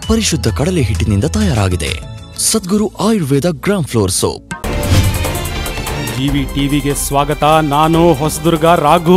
ಪರಿಶುದ್ಧ ಕಡಲೆ ಹಿಟ್ಟಿನಿಂದ ತಯಾರಾಗಿದೆ Sadguru Ayurveda gram flour soap GV ಟಿವಿಗೆ ಸ್ವಾಗತ ನಾನು ಹೊಸದುರ್ಗ ರಾಘು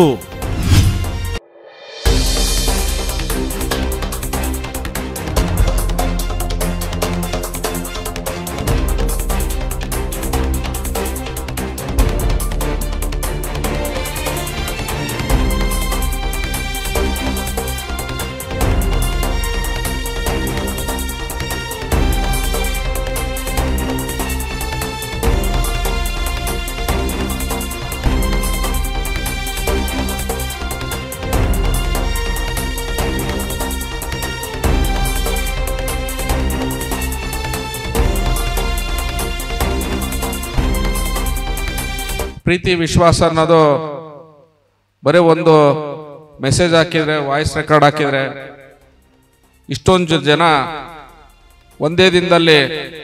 ಪ್ರೀತಿ ವಿಶ್ವಾಸ ಅನ್ನೋದು ಬರೀ ಒಂದು ಮೆಸೇಜ್ ಹಾಕಿದ್ರೆ ವಾಯ್ಸ್ ರೆಕಾರ್ಡ್ ಹಾಕಿದ್ರೆ ಇಷ್ಟೊಂದು ಜನ ಒಂದೇ ದಿನದಲ್ಲಿ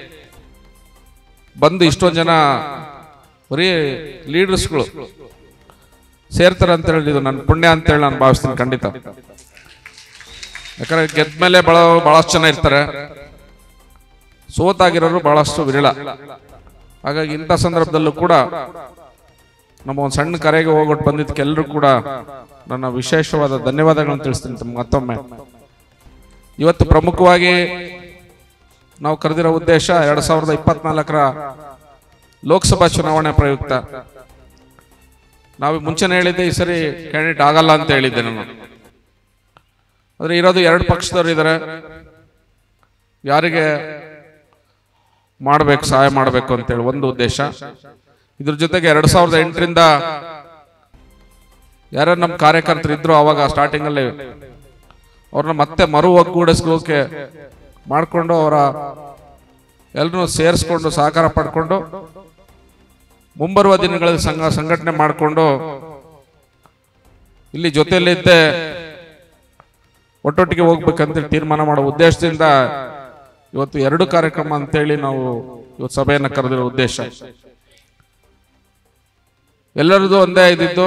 ಬಂದು ಇಷ್ಟೊಂದು ಜನ ಬರೀ ಲೀಡರ್ಸ್ಗಳು ಸೇರ್ತಾರೆ ಅಂತ ಹೇಳಿ ಇದು ನನ್ನ ಪುಣ್ಯ ಅಂತ ಹೇಳಿ ನಾನು ಭಾವಿಸ್ತೀನಿ ಖಂಡಿತ ಯಾಕಂದ್ರೆ ಗೆದ್ದ ಮೇಲೆ ಬಹಳ ಬಹಳಷ್ಟು ಜನ ಇರ್ತಾರೆ ಸೋತಾಗಿರೋರು ಬಹಳಷ್ಟು ವಿರಳ ಹಾಗಾಗಿ ಇಂಥ ಸಂದರ್ಭದಲ್ಲೂ ಕೂಡ ನಮ್ಮ ಒಂದು ಸಣ್ಣ ಕರೆಗೆ ಹೋಗ್ಬಿಟ್ಟು ಬಂದಿದ್ದಕ್ಕೆ ಎಲ್ಲರೂ ಕೂಡ ನನ್ನ ವಿಶೇಷವಾದ ಧನ್ಯವಾದಗಳನ್ನು ತಿಳಿಸ್ತೀನಿ ತಮ್ಗೆ ಮತ್ತೊಮ್ಮೆ ಇವತ್ತು ಪ್ರಮುಖವಾಗಿ ನಾವು ಕರೆದಿರೋ ಉದ್ದೇಶ ಎರಡ್ ಸಾವಿರದ ಇಪ್ಪತ್ನಾಲ್ಕರ ಲೋಕಸಭಾ ಚುನಾವಣೆ ಪ್ರಯುಕ್ತ ನಾವು ಮುಂಚೆನೇ ಹೇಳಿದ್ದೆ ಈ ಸರಿ ಕ್ಯಾಂಡಿಡೇಟ್ ಆಗಲ್ಲ ಅಂತ ಹೇಳಿದ್ದೆ ನಾನು ಆದ್ರೆ ಇರೋದು ಎರಡು ಪಕ್ಷದವ್ರು ಇದ್ದಾರೆ ಯಾರಿಗೆ ಮಾಡಬೇಕು ಸಹಾಯ ಮಾಡಬೇಕು ಅಂತೇಳಿ ಒಂದು ಉದ್ದೇಶ ಇದ್ರ ಜೊತೆಗೆ ಎರಡ್ ಸಾವಿರದ ಎಂಟರಿಂದ ಯಾರು ನಮ್ಮ ಕಾರ್ಯಕರ್ತರು ಇದ್ರು ಅವಾಗ ಸ್ಟಾರ್ಟಿಂಗ್ ಅಲ್ಲಿ ಅವ್ರನ್ನ ಮತ್ತೆ ಮರು ಒಗ್ಗೂಡಿಸ್ಕೋಕೆ ಮಾಡಿಕೊಂಡು ಅವರ ಎಲ್ಲರೂ ಸೇರಿಸ್ಕೊಂಡು ಸಹಕಾರ ಪಡ್ಕೊಂಡು ಮುಂಬರುವ ದಿನಗಳಲ್ಲಿ ಸಂಘ ಸಂಘಟನೆ ಮಾಡಿಕೊಂಡು ಇಲ್ಲಿ ಜೊತೆಯಲ್ಲಿದ್ದೆ ಒಟ್ಟೊಟ್ಟಿಗೆ ಹೋಗ್ಬೇಕಂತ ತೀರ್ಮಾನ ಮಾಡೋ ಉದ್ದೇಶದಿಂದ ಇವತ್ತು ಎರಡು ಕಾರ್ಯಕ್ರಮ ಅಂತೇಳಿ ನಾವು ಇವತ್ತು ಸಭೆಯನ್ನು ಕರೆದಿರೋ ಉದ್ದೇಶ ಎಲ್ಲರದು ಒಂದೇ ಇದ್ದಿದ್ದು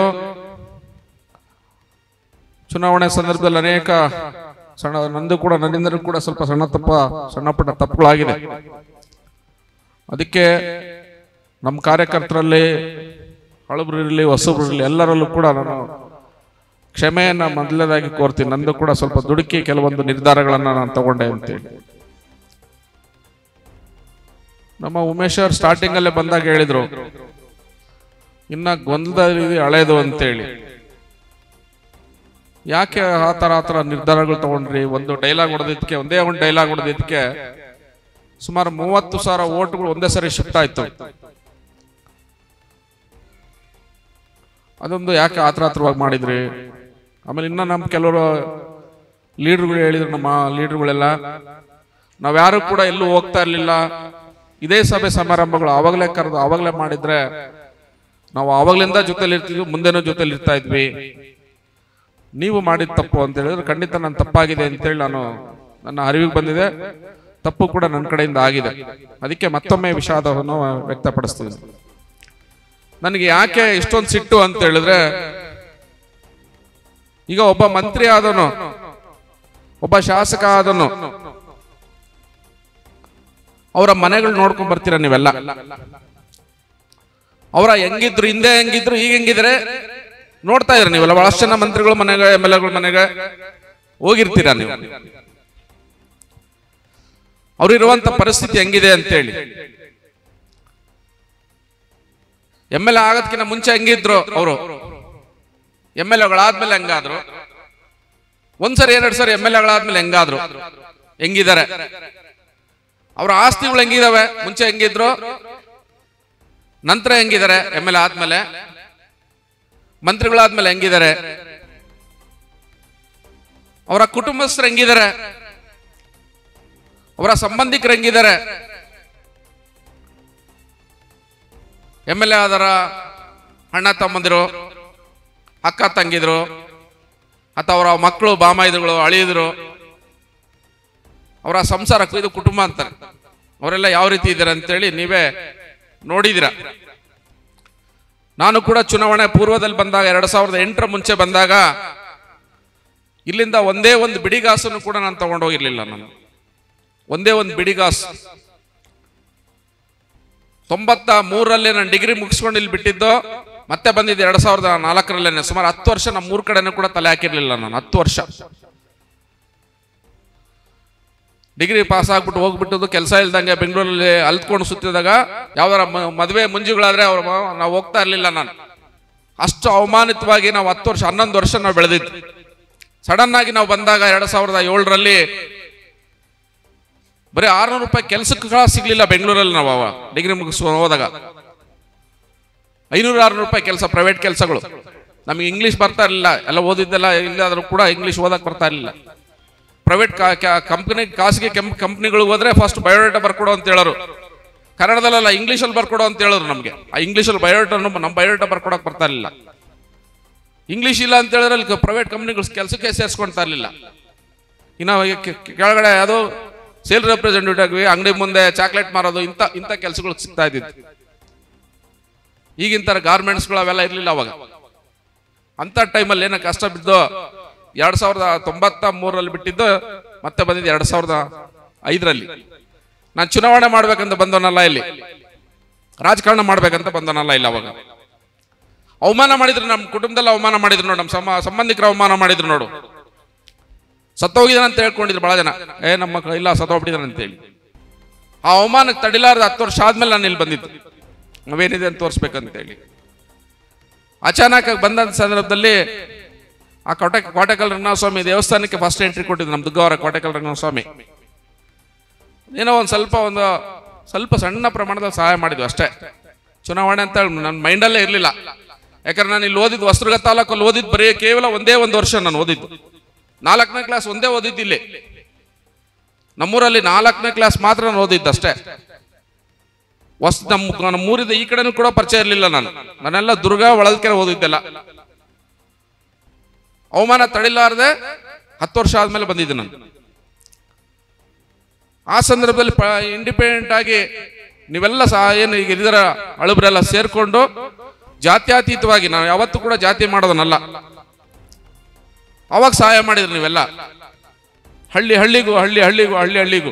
ಚುನಾವಣೆ ಸಂದರ್ಭದಲ್ಲಿ ಅನೇಕ ಸಣ್ಣ ನಂದು ಕೂಡ ನನ್ನಿಂದಲೂ ಕೂಡ ಸ್ವಲ್ಪ ಸಣ್ಣ ತಪ್ಪ ಸಣ್ಣ ಪುಟ್ಟ ತಪ್ಪುಗಳಾಗಿದೆ ಅದಕ್ಕೆ ನಮ್ಮ ಕಾರ್ಯಕರ್ತರಲ್ಲಿ ಹಳಬ್ರು ಇರಲಿ ಹೊಸಬ್ರು ಇರಲಿ ಎಲ್ಲರಲ್ಲೂ ಕೂಡ ನಾನು ಕ್ಷಮೆಯನ್ನ ಮೊದಲನೇದಾಗಿ ಕೋರ್ತೀನಿ ನಂದು ಕೂಡ ಸ್ವಲ್ಪ ದುಡುಕಿ ಕೆಲವೊಂದು ನಿರ್ಧಾರಗಳನ್ನ ನಾನು ತಗೊಂಡೆ ಅಂತೇಳಿ ನಮ್ಮ ಉಮೇಶ್ ಅವ್ರು ಸ್ಟಾರ್ಟಿಂಗ್ ಅಲ್ಲೇ ಬಂದಾಗ ಹೇಳಿದ್ರು ಇನ್ನ ಗೊಂದಲ ಇದೆ ಹಳೇದು ಅಂತೇಳಿ ಯಾಕೆ ಆ ತರ ಆ ತರ ನಿರ್ಧಾರಗಳು ತಗೊಂಡ್ರಿ ಒಂದು ಡೈಲಾಗ್ ಹೊಡೆದಿದ್ದಕ್ಕೆ ಒಂದೇ ಒಂದು ಡೈಲಾಗ್ ಹೊಡೆದಿದ್ದಕ್ಕೆ ಸುಮಾರು ಮೂವತ್ತು ಸಾವಿರ ಓಟ್ಗಳು ಒಂದೇ ಸರಿ ಶಿಫ್ಟ್ ಆಯ್ತು ಅದೊಂದು ಯಾಕೆ ಆತರ ಆತ್ರವಾಗಿ ಮಾಡಿದ್ರಿ ಆಮೇಲೆ ಇನ್ನ ನಮ್ಮ ಕೆಲವರು ಲೀಡರ್ಗಳು ಹೇಳಿದ್ರು ನಮ್ಮ ಲೀಡರ್ಗಳೆಲ್ಲ ನಾವ್ಯಾರು ಕೂಡ ಎಲ್ಲೂ ಹೋಗ್ತಾ ಇರ್ಲಿಲ್ಲ ಇದೇ ಸಭೆ ಸಮಾರಂಭಗಳು ಅವಾಗಲೇ ಕರೆದು ಅವಾಗಲೇ ಮಾಡಿದ್ರೆ ನಾವು ಆವಾಗ್ಲಿಂದ ಜೊತೆಲಿ ಇರ್ತಿದ್ವಿ ಮುಂದೆನೂ ಜೊತೆಲಿ ಇರ್ತಾ ಇದ್ವಿ ನೀವು ಮಾಡಿದ ತಪ್ಪು ಅಂತ ಹೇಳಿದ್ರೆ ಖಂಡಿತ ನನ್ನ ತಪ್ಪಾಗಿದೆ ಅಂತೇಳಿ ನಾನು ನನ್ನ ಅರಿವಿಗೆ ಬಂದಿದೆ ತಪ್ಪು ಕೂಡ ನನ್ನ ಕಡೆಯಿಂದ ಆಗಿದೆ ಅದಕ್ಕೆ ಮತ್ತೊಮ್ಮೆ ವಿಷಾದವನ್ನು ವ್ಯಕ್ತಪಡಿಸ್ತೀನಿ ನನಗೆ ಯಾಕೆ ಇಷ್ಟೊಂದು ಸಿಟ್ಟು ಅಂತ ಹೇಳಿದ್ರೆ ಈಗ ಒಬ್ಬ ಮಂತ್ರಿ ಆದನು ಒಬ್ಬ ಶಾಸಕ ಆದನು ಅವರ ಮನೆಗಳು ನೋಡ್ಕೊಂಡ್ ಬರ್ತೀರ ನೀವೆಲ್ಲ ಅವರ ಹೆಂಗಿದ್ರು ಹಿಂದೆ ಹೆಂಗಿದ್ರು ಈಗ ಹೆಂಗಿದ್ರೆ ನೋಡ್ತಾ ಇದ್ರ ನೀವೆಲ್ಲ ಬಹಳಷ್ಟು ಜನ ಮಂತ್ರಿಗಳು ಮನೆಗೆ ಎಮ್ ಎಲ್ ಎಗಳ ಮನೆಗೆ ಹೋಗಿರ್ತೀರಾ ನೀವು ಅವ್ರು ಇರುವಂತ ಪರಿಸ್ಥಿತಿ ಹೆಂಗಿದೆ ಅಂತೇಳಿ ಎಮ್ ಎಲ್ ಎ ಆಗೋದಕ್ಕಿಂತ ಮುಂಚೆ ಹೆಂಗಿದ್ರು ಅವರು ಎಮ್ ಎಲ್ ಎಗಳಾದ್ಮೇಲೆ ಹೆಂಗಾದ್ರು ಒಂದ್ಸರಿ ಎರಡ್ ಸರಿ ಎಮ್ ಎಲ್ ಎಗಳಾದ್ಮೇಲೆ ಹೆಂಗಾದ್ರು ಹೆಂಗಿದ್ದಾರೆ ಅವ್ರ ಆಸ್ತಿಗಳು ಹೆಂಗಿದಾವೆ ಮುಂಚೆ ಹೆಂಗಿದ್ರು ನಂತರ ಹೆಂಗಿದ್ದಾರೆ ಎಮ್ ಎಲ್ ಎ ಆದ್ಮೇಲೆ ಮಂತ್ರಿಗಳಾದ್ಮೇಲೆ ಹೆಂಗಿದ್ದಾರೆ ಅವರ ಕುಟುಂಬಸ್ಥರು ಹೆಂಗಿದ್ದಾರೆ ಅವರ ಸಂಬಂಧಿಕರು ಹೆಂಗಿದ್ದಾರೆ ಎಮ್ ಎಲ್ ಎ ಆದರ ಅಣ್ಣ ತಮ್ಮಂದಿರು ಅಕ್ಕ ತಂಗಿದ್ರು ಅಥವಾ ಅವರ ಮಕ್ಕಳು ಬಾಮಾಯಿದುಗಳು ಅಳಿಯದ್ರು ಅವರ ಸಂಸಾರಕ್ಕೂ ಇದು ಕುಟುಂಬ ಅಂತಾರೆ ಅವರೆಲ್ಲ ಯಾವ ರೀತಿ ಇದ್ದಾರೆ ಅಂತೇಳಿ ನೀವೇ ನೋಡಿದಿರ ನಾನು ಕೂಡ ಚುನಾವಣೆ ಪೂರ್ವದಲ್ಲಿ ಬಂದಾಗ ಎರಡ್ ಸಾವಿರದ ಎಂಟರ ಮುಂಚೆ ಬಂದಾಗ ಇಲ್ಲಿಂದ ಒಂದೇ ಒಂದು ಬಿಡಿಗಾಸನ್ನು ಕೂಡ ನಾನು ತಗೊಂಡೋಗಿರ್ಲಿಲ್ಲ ನಾನು ಒಂದೇ ಒಂದು ಬಿಡಿಗಾಸ್ ತೊಂಬತ್ತ ಮೂರರಲ್ಲಿ ನಾನು ಡಿಗ್ರಿ ಮುಗಿಸ್ಕೊಂಡು ಇಲ್ಲಿ ಬಿಟ್ಟಿದ್ದು ಮತ್ತೆ ಬಂದಿದ್ದು ಎರಡ್ ಸಾವಿರದ ನಾಲ್ಕರಲ್ಲೇನೆ ಸುಮಾರು ಹತ್ತು ವರ್ಷ ನಮ್ಮ ಮೂರ್ ಕಡೆನೂ ಕೂಡ ತಲೆ ಹಾಕಿರ್ಲಿಲ್ಲ ನಾನು ಹತ್ತು ವರ್ಷ ಡಿಗ್ರಿ ಪಾಸ್ ಆಗ್ಬಿಟ್ಟು ಹೋಗ್ಬಿಟ್ಟದು ಕೆಲಸ ಇಲ್ದಂಗೆ ಬೆಂಗಳೂರಲ್ಲಿ ಅಲ್ತ್ಕೊಂಡು ಸುತ್ತಿದಾಗ ಯಾವ್ದಾರ ಮ- ಮದುವೆ ಮುಂಜುಗಳಾದ್ರೆ ಅವ್ರ ಮ- ನಾವು ಹೋಗ್ತಾ ಇರ್ಲಿಲ್ಲ ನಾನು ಅಷ್ಟು ಅವಮಾನಿತವಾಗಿ ನಾವು ಹತ್ತು ವರ್ಷ ಹನ್ನೊಂದು ವರ್ಷ ನಾವು ಬೆಳೆದಿದ್ದು ಸಡನ್ ಆಗಿ ನಾವು ಬಂದಾಗ ಎರಡ್ ಸಾವಿರದ ಏಳರಲ್ಲಿ ಬರೀ ಆರ್ನೂರು ರೂಪಾಯಿ ಕೆಲಸಕ್ಕೆ ಕೂಡ ಸಿಗ್ಲಿಲ್ಲ ಬೆಂಗಳೂರಲ್ಲಿ ನಾವು ಅವ ಡಿಗ್ರಿ ಮುಗಿಸ್ ಹೋದಾಗ ಐನೂರು ಆರ್ನೂರು ರೂಪಾಯಿ ಕೆಲಸ ಪ್ರೈವೇಟ್ ಕೆಲಸಗಳು ನಮಗೆ ಇಂಗ್ಲಿಷ್ ಬರ್ತಾ ಇರಲಿಲ್ಲ ಎಲ್ಲ ಓದಿದ್ದೆಲ್ಲ ಇಲ್ಲಾದ್ರೂ ಕೂಡ ಇಂಗ್ಲಿಷ್ ಓದಕ್ ಬರ್ತಾ ಇರಲಿಲ್ಲ ಪ್ರೈವೇಟ್ ಕಂಪ್ನಿ ಖಾಸಗಿ ಕಂಪ್ನಿಗಳಿಗೆ ಹೋದ್ರೆ ಫಸ್ಟ್ ಬಯೋಡೇಟಾ ಬರ್ಕೊಡು ಅಂತ ಹೇಳೋರು ಕನ್ನಡದಲ್ಲ ಇಂಗ್ಲೀಷಲ್ಲಿ ಬರ್ಕೊಡು ಅಂತ ಹೇಳೋರು ನಮಗೆ ಆ ಇಂಗ್ಲೀಷಲ್ಲಿ ಬಯೋಡೇಟಾ ನಮ್ಮ ಬಯೋಡೇಟಾ ಬರ್ಕೊಡಕ್ ಬರ್ತಾ ಇರಲಿಲ್ಲ ಇಂಗ್ಲೀಷ್ ಇಲ್ಲ ಅಂತ ಹೇಳಿದ್ರೆ ಅಲ್ಲಿ ಪ್ರೈವೇಟ್ ಕಂಪ್ನಿಗಳು ಕೆಲಸಕ್ಕೆ ಸೇರಿಸ್ಕೊಳ್ತಾ ಇರಲಿಲ್ಲ ಇನ್ನು ಕೆ- ಕೆ- ಕೆಳಗಡೆ ಅದು ಸೇಲ್ ರೆಪ್ರೆಸೆಂಟೇಟಿವ್ ಆಗಿ ಅಂಗಡಿ ಮುಂದೆ ಚಾಕ್ಲೇಟ್ ಮಾರೋದು ಇಂಥ ಇಂಥ ಕೆಲಸಗಳು ಸಿಗ್ತಾ ಇದ್ದಿತ್ತು ಈಗಿನ ಥರ ಗಾರ್ಮೆಂಟ್ಸ್ಗಳು ಅವೆಲ್ಲ ಇರಲಿಲ್ಲ ಅವಾಗ ಅಂಥ ಟೈಮಲ್ಲಿ ಏನೋ ಕಷ್ಟ ಬಿದ್ದು ಎರಡ್ ಸಾವಿರದ ತೊಂಬತ್ತ ಮೂರರಲ್ಲಿ ಬಿಟ್ಟಿದ್ದು ಮತ್ತೆ ಬಂದಿದ್ದು ಎರಡ್ ಸಾವಿರದ ಐದರಲ್ಲಿ ನಾನು ಚುನಾವಣೆ ಮಾಡ್ಬೇಕಂತ ಬಂದವನಲ್ಲ ಇಲ್ಲಿ ರಾಜಕಾರಣ ಮಾಡ್ಬೇಕಂತ ಬಂದವನಲ್ಲ ಇಲ್ಲ ಅವಾಗ ಅವಮಾನ ಮಾಡಿದ್ರು ನಮ್ಮ ಕುಟುಂಬದಲ್ಲಿ ಅವಮಾನ ಮಾಡಿದ್ರು ನೋಡು ನಮ್ಮ ಸಮ ಸಂಬಂಧಿಕರ ಅವಮಾನ ಮಾಡಿದ್ರು ನೋಡು ಸತ್ತೋಗಿದ್ದಾನೆ ಅಂತ ಹೇಳ್ಕೊಂಡಿದ್ರು ಬಹಳ ಜನ ಏ ನಮ್ಮ ಮಕ್ಕಳು ಇಲ್ಲ ಸತ್ತೋಗ್ಬಿಟ್ಟಿದ್ದಾನೆ ಅಂತ ಹೇಳಿ ಆ ಅವಮಾನಕ್ಕೆ ತಡಿಲಾರ್ದ ಹತ್ತು ವರ್ಷ ಆದ್ಮೇಲೆ ನಾನು ಇಲ್ಲಿ ಬಂದಿದ್ದು ನಾವೇನಿದೆ ಅಂತ ತೋರಿಸ್ಬೇಕಂತ ಹೇಳಿ ಅಚಾನಕ್ ಆಗಿ ಬಂದ ಸಂದರ್ಭದಲ್ಲಿ ಆ ಕೋಟೆ ಕೋಟೆಕಲ್ ರಂಗನಾಥಸ್ವಾಮಿ ದೇವಸ್ಥಾನಕ್ಕೆ ಫಸ್ಟ್ ಎಂಟ್ರಿ ಕೊಟ್ಟಿದ್ದು ನಮ್ಮ ದುಗ್ಗವರ ಕೋಟೆಕಲ್ ರಂಗನಾಥಸ್ವಾಮಿ ಏನೋ ಒಂದು ಸ್ವಲ್ಪ ಒಂದು ಸ್ವಲ್ಪ ಸಣ್ಣ ಪ್ರಮಾಣದಲ್ಲಿ ಸಹಾಯ ಮಾಡಿದ್ವಿ ಅಷ್ಟೇ ಚುನಾವಣೆ ಅಂತ ಹೇಳಿ ನನ್ನ ಮೈಂಡಲ್ಲೇ ಇರಲಿಲ್ಲ ಯಾಕಂದ್ರೆ ನಾನು ಇಲ್ಲಿ ಓದಿದ್ದು ವಸ್ತ್ರಗ ತಾಲೂಕಲ್ಲಿ ಓದಿದ್ದು ಬರೀ ಕೇವಲ ಒಂದೇ ಒಂದು ವರ್ಷ ನಾನು ಓದಿದ್ದು ನಾಲ್ಕನೇ ಕ್ಲಾಸ್ ಒಂದೇ ಓದಿದ್ದು ಇಲ್ಲಿ ನಮ್ಮೂರಲ್ಲಿ ನಾಲ್ಕನೇ ಕ್ಲಾಸ್ ಮಾತ್ರ ನಾನು ಓದಿದ್ದು ಅಷ್ಟೇ ಹೊಸ ನಮ್ಮ ನಮ್ಮೂರಿದ ಈ ಕಡೆನೂ ಕೂಡ ಪರಿಚಯ ಇರಲಿಲ್ಲ ನಾನು ನಾನೆಲ್ಲ ದುರ್ಗಾ ಒಳಲ್ಕೆರೆ ಓದಿದ್ದೆಲ್ಲ ಅವಮಾನ ತಡಿಲಾರದೆ ಹತ್ತು ವರ್ಷ ಆದ್ಮೇಲೆ ಬಂದಿದ್ದೆ ನಾನು ಆ ಸಂದರ್ಭದಲ್ಲಿ ಇಂಡಿಪೆಂಡೆಂಟ್ ಆಗಿ ನೀವೆಲ್ಲ ಸಹ ಏನು ಈಗ ಇದರ ಅಳುಬರೆಲ್ಲ ಸೇರ್ಕೊಂಡು ಜಾತ್ಯತೀತವಾಗಿ ನಾವು ಯಾವತ್ತೂ ಕೂಡ ಜಾತಿ ಮಾಡೋದನ್ನಲ್ಲ ಅವಾಗ ಸಹಾಯ ಮಾಡಿದ್ರಿ ನೀವೆಲ್ಲ ಹಳ್ಳಿ ಹಳ್ಳಿಗೂ ಹಳ್ಳಿ ಹಳ್ಳಿಗೂ ಹಳ್ಳಿ ಹಳ್ಳಿಗೂ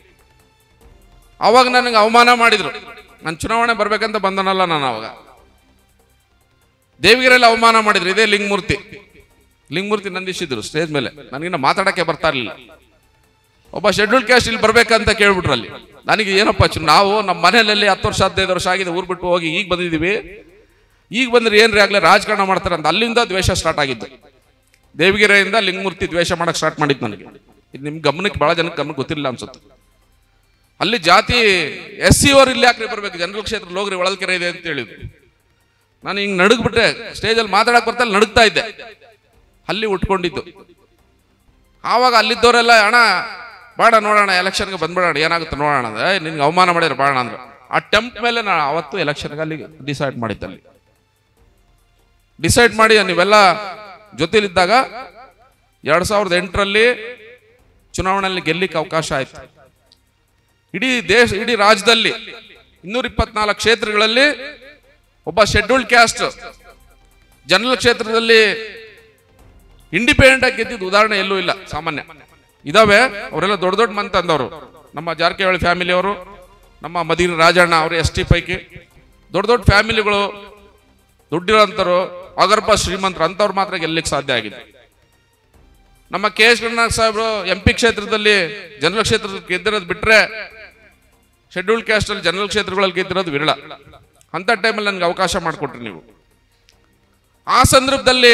ಅವಾಗ ನನಗೆ ಅವಮಾನ ಮಾಡಿದ್ರು ನಾನು ಚುನಾವಣೆ ಬರ್ಬೇಕಂತ ಬಂದನಲ್ಲ ನಾನು ಅವಾಗ ದೇವಿಗೆರೆಲ್ಲ ಅವಮಾನ ಮಾಡಿದ್ರು ಇದೇ ಲಿಂಗಮೂರ್ತಿ ಲಿಂಗಮೂರ್ತಿ ನಂದಿಸಿದ್ರು ಸ್ಟೇಜ್ ಮೇಲೆ ನನಗಿನ್ನ ಮಾತಾಡಕ್ಕೆ ಬರ್ತಾ ಇರಲಿಲ್ಲ ಒಬ್ಬ ಶೆಡ್ಯೂಲ್ ಕ್ಯಾಸ್ಟ್ ಇಲ್ಲಿ ಬರ್ಬೇಕಂತ ಕೇಳ್ಬಿಟ್ರು ಅಲ್ಲಿ ನನಗೆ ಏನಪ್ಪ ಚು ನಾವು ನಮ್ಮ ಮನೆಯಲ್ಲಿ ಹತ್ತು ವರ್ಷ ಹದಿನೈದು ವರ್ಷ ಆಗಿದೆ ಊರ್ ಬಿಟ್ಟು ಹೋಗಿ ಈಗ ಬಂದಿದ್ದೀವಿ ಈಗ ಬಂದ್ರೆ ಏನ್ರಿ ಆಗ್ಲೇ ರಾಜಕಾರಣ ಮಾಡ್ತಾರೆ ಅಂತ ಅಲ್ಲಿಂದ ದ್ವೇಷ ಸ್ಟಾರ್ಟ್ ಆಗಿದ್ದು ದೇವಗಿರೆಯಿಂದ ಲಿಂಗಮೂರ್ತಿ ದ್ವೇಷ ಮಾಡಕ್ ಸ್ಟಾರ್ಟ್ ಮಾಡಿದ್ದು ನನಗೆ ಇದು ನಿಮ್ ಗಮನಕ್ಕೆ ಬಹಳ ಜನಕ್ಕೆ ಗಮನಕ್ಕೆ ಗೊತ್ತಿಲ್ಲ ಅನ್ಸುತ್ತೆ ಅಲ್ಲಿ ಜಾತಿ ಎಸ್ ಸಿ ಅವ್ರು ಇಲ್ಲಿ ಯಾಕ್ರಿ ಬರ್ಬೇಕು ಜನರಲ್ ಕ್ಷೇತ್ರ ಹೋಗ್ರಿ ಒಳಲ್ಕೆರೆ ಇದೆ ಅಂತ ಹೇಳಿದ್ರು ನಾನು ಹಿಂಗ್ ನಡುಗ್ಬಿಟ್ಟೆ ಸ್ಟೇಜಲ್ಲಿ ಮಾತಾಡಕ್ ಬರ್ತಾ ಇಲ್ಲ ನಡುಗ್ತಾ ಇದ್ದೆ ಅಲ್ಲಿ ಉಟ್ಕೊಂಡಿದ್ದು ಆವಾಗ ಅಲ್ಲಿದ್ದವರೆಲ್ಲ ಅಣ್ಣ ಬೇಡ ನೋಡೋಣ ಎಲೆಕ್ಷನ್ಗೆ ಬಂದ್ಬಿಡೋಣ ಏನಾಗುತ್ತೆ ನೋಡೋಣ ಅಂದ್ರೆ ನಿನ್ಗೆ ಅವಮಾನ ಮಾಡಿದ್ರೆ ಬೇಡ ಅಂದ್ರೆ ಆ ಟೆಂಪ್ ಮೇಲೆ ನಾನು ಅವತ್ತು ಎಲೆಕ್ಷನ್ಗೆ ಅಲ್ಲಿ ಡಿಸೈಡ್ ಮಾಡಿದ್ದಲ್ಲಿ ಡಿಸೈಡ್ ಮಾಡಿ ನೀವೆಲ್ಲ ಜೊತೆಲಿದ್ದಾಗ ಎರಡ್ ಸಾವಿರದ ಎಂಟರಲ್ಲಿ ಚುನಾವಣೆಯಲ್ಲಿ ಗೆಲ್ಲಿಕ್ಕೆ ಅವಕಾಶ ಆಯ್ತು ಇಡೀ ದೇಶ ಇಡೀ ರಾಜ್ಯದಲ್ಲಿ ಇನ್ನೂರ ಇಪ್ಪತ್ನಾಲ್ಕು ಕ್ಷೇತ್ರಗಳಲ್ಲಿ ಒಬ್ಬ ಶೆಡ್ಯೂಲ್ಡ್ ಕ್ಯಾಸ್ಟ್ ಜನರಲ್ ಕ್ಷೇತ್ರದಲ್ಲಿ ಇಂಡಿಪೆಂಡೆಂಟ್ ಆಗಿ ಗೆದ್ದಿದ್ದು ಉದಾಹರಣೆ ಎಲ್ಲೂ ಇಲ್ಲ ಸಾಮಾನ್ಯ ಇದಾವೆ ಅವರೆಲ್ಲ ದೊಡ್ಡ ದೊಡ್ಡ ಮಂತ್ ಅಂದವರು ನಮ್ಮ ಜಾರಕಿಹೊಳಿ ಫ್ಯಾಮಿಲಿಯವರು ನಮ್ಮ ಮದೀನ ರಾಜಣ್ಣ ಅವರು ಎಸ್ ಟಿ ಪೈಕಿ ದೊಡ್ಡ ದೊಡ್ಡ ಫ್ಯಾಮಿಲಿಗಳು ದುಡ್ಡಿರೋಂಥವ್ರು ಅಗರ್ಭ ಶ್ರೀಮಂತರು ಅಂಥವ್ರು ಮಾತ್ರ ಗೆಲ್ಲಕ್ಕೆ ಸಾಧ್ಯ ಆಗಿದೆ ನಮ್ಮ ಕೆ ಎಸ್ ಗಣನಾಥ್ ಸಾಹೇಬರು ಎಂ ಪಿ ಕ್ಷೇತ್ರದಲ್ಲಿ ಜನರಲ್ ಕ್ಷೇತ್ರದಲ್ಲಿ ಗೆದ್ದಿರೋದು ಬಿಟ್ರೆ ಶೆಡ್ಯೂಲ್ಡ್ ಕ್ಯಾಸ್ಟ್ ಅಲ್ಲಿ ಜನರಲ್ ಕ್ಷೇತ್ರಗಳಲ್ಲಿ ಗೆದ್ದಿರೋದು ವಿರಳ ಅಂತ ಟೈಮಲ್ಲಿ ನನಗೆ ಅವಕಾಶ ಮಾಡಿಕೊಟ್ರಿ ನೀವು ಆ ಸಂದರ್ಭದಲ್ಲಿ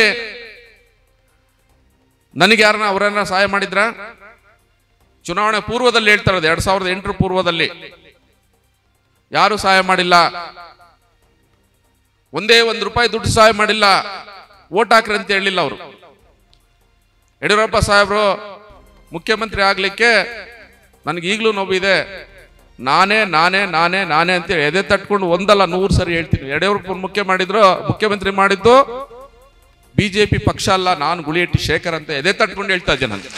ನನಗೆ ಯಾರನ್ನ ಅವರನ್ನ ಸಹಾಯ ಮಾಡಿದ್ರ ಚುನಾವಣೆ ಪೂರ್ವದಲ್ಲಿ ಹೇಳ್ತಾ ಇರೋದು ಎರಡ್ ಸಾವಿರದ ಎಂಟರ ಪೂರ್ವದಲ್ಲಿ ಯಾರು ಸಹಾಯ ಮಾಡಿಲ್ಲ ಒಂದೇ ಒಂದು ರೂಪಾಯಿ ದುಡ್ಡು ಸಹಾಯ ಮಾಡಿಲ್ಲ ಓಟ್ ಹಾಕ್ರಿ ಅಂತ ಹೇಳಿಲ್ಲ ಅವರು ಯಡಿಯೂರಪ್ಪ ಸಾಹೇಬರು ಮುಖ್ಯಮಂತ್ರಿ ಆಗ್ಲಿಕ್ಕೆ ನನಗೆ ಈಗಲೂ ನೋವಿದೆ ನಾನೇ ನಾನೇ ನಾನೇ ನಾನೇ ಅಂತ ಎದೆ ತಟ್ಕೊಂಡು ಒಂದಲ್ಲ ನೂರು ಸರಿ ಹೇಳ್ತೀನಿ ಯಡಿಯೂರಪ್ಪ ಮುಖ್ಯ ಮಾಡಿದ್ರು ಮುಖ್ಯಮಂತ್ರಿ ಮಾಡಿದ್ದು ಬಿಜೆಪಿ ಪಕ್ಷ ಅಲ್ಲ ನಾನು ಗುಳಿಯಟ್ಟಿ ಶೇಖರ್ ಅಂತ ಎದೆ ತಟ್ಕೊಂಡು ಹೇಳ್ತಾ ಇದ್ದೆ ನಾನು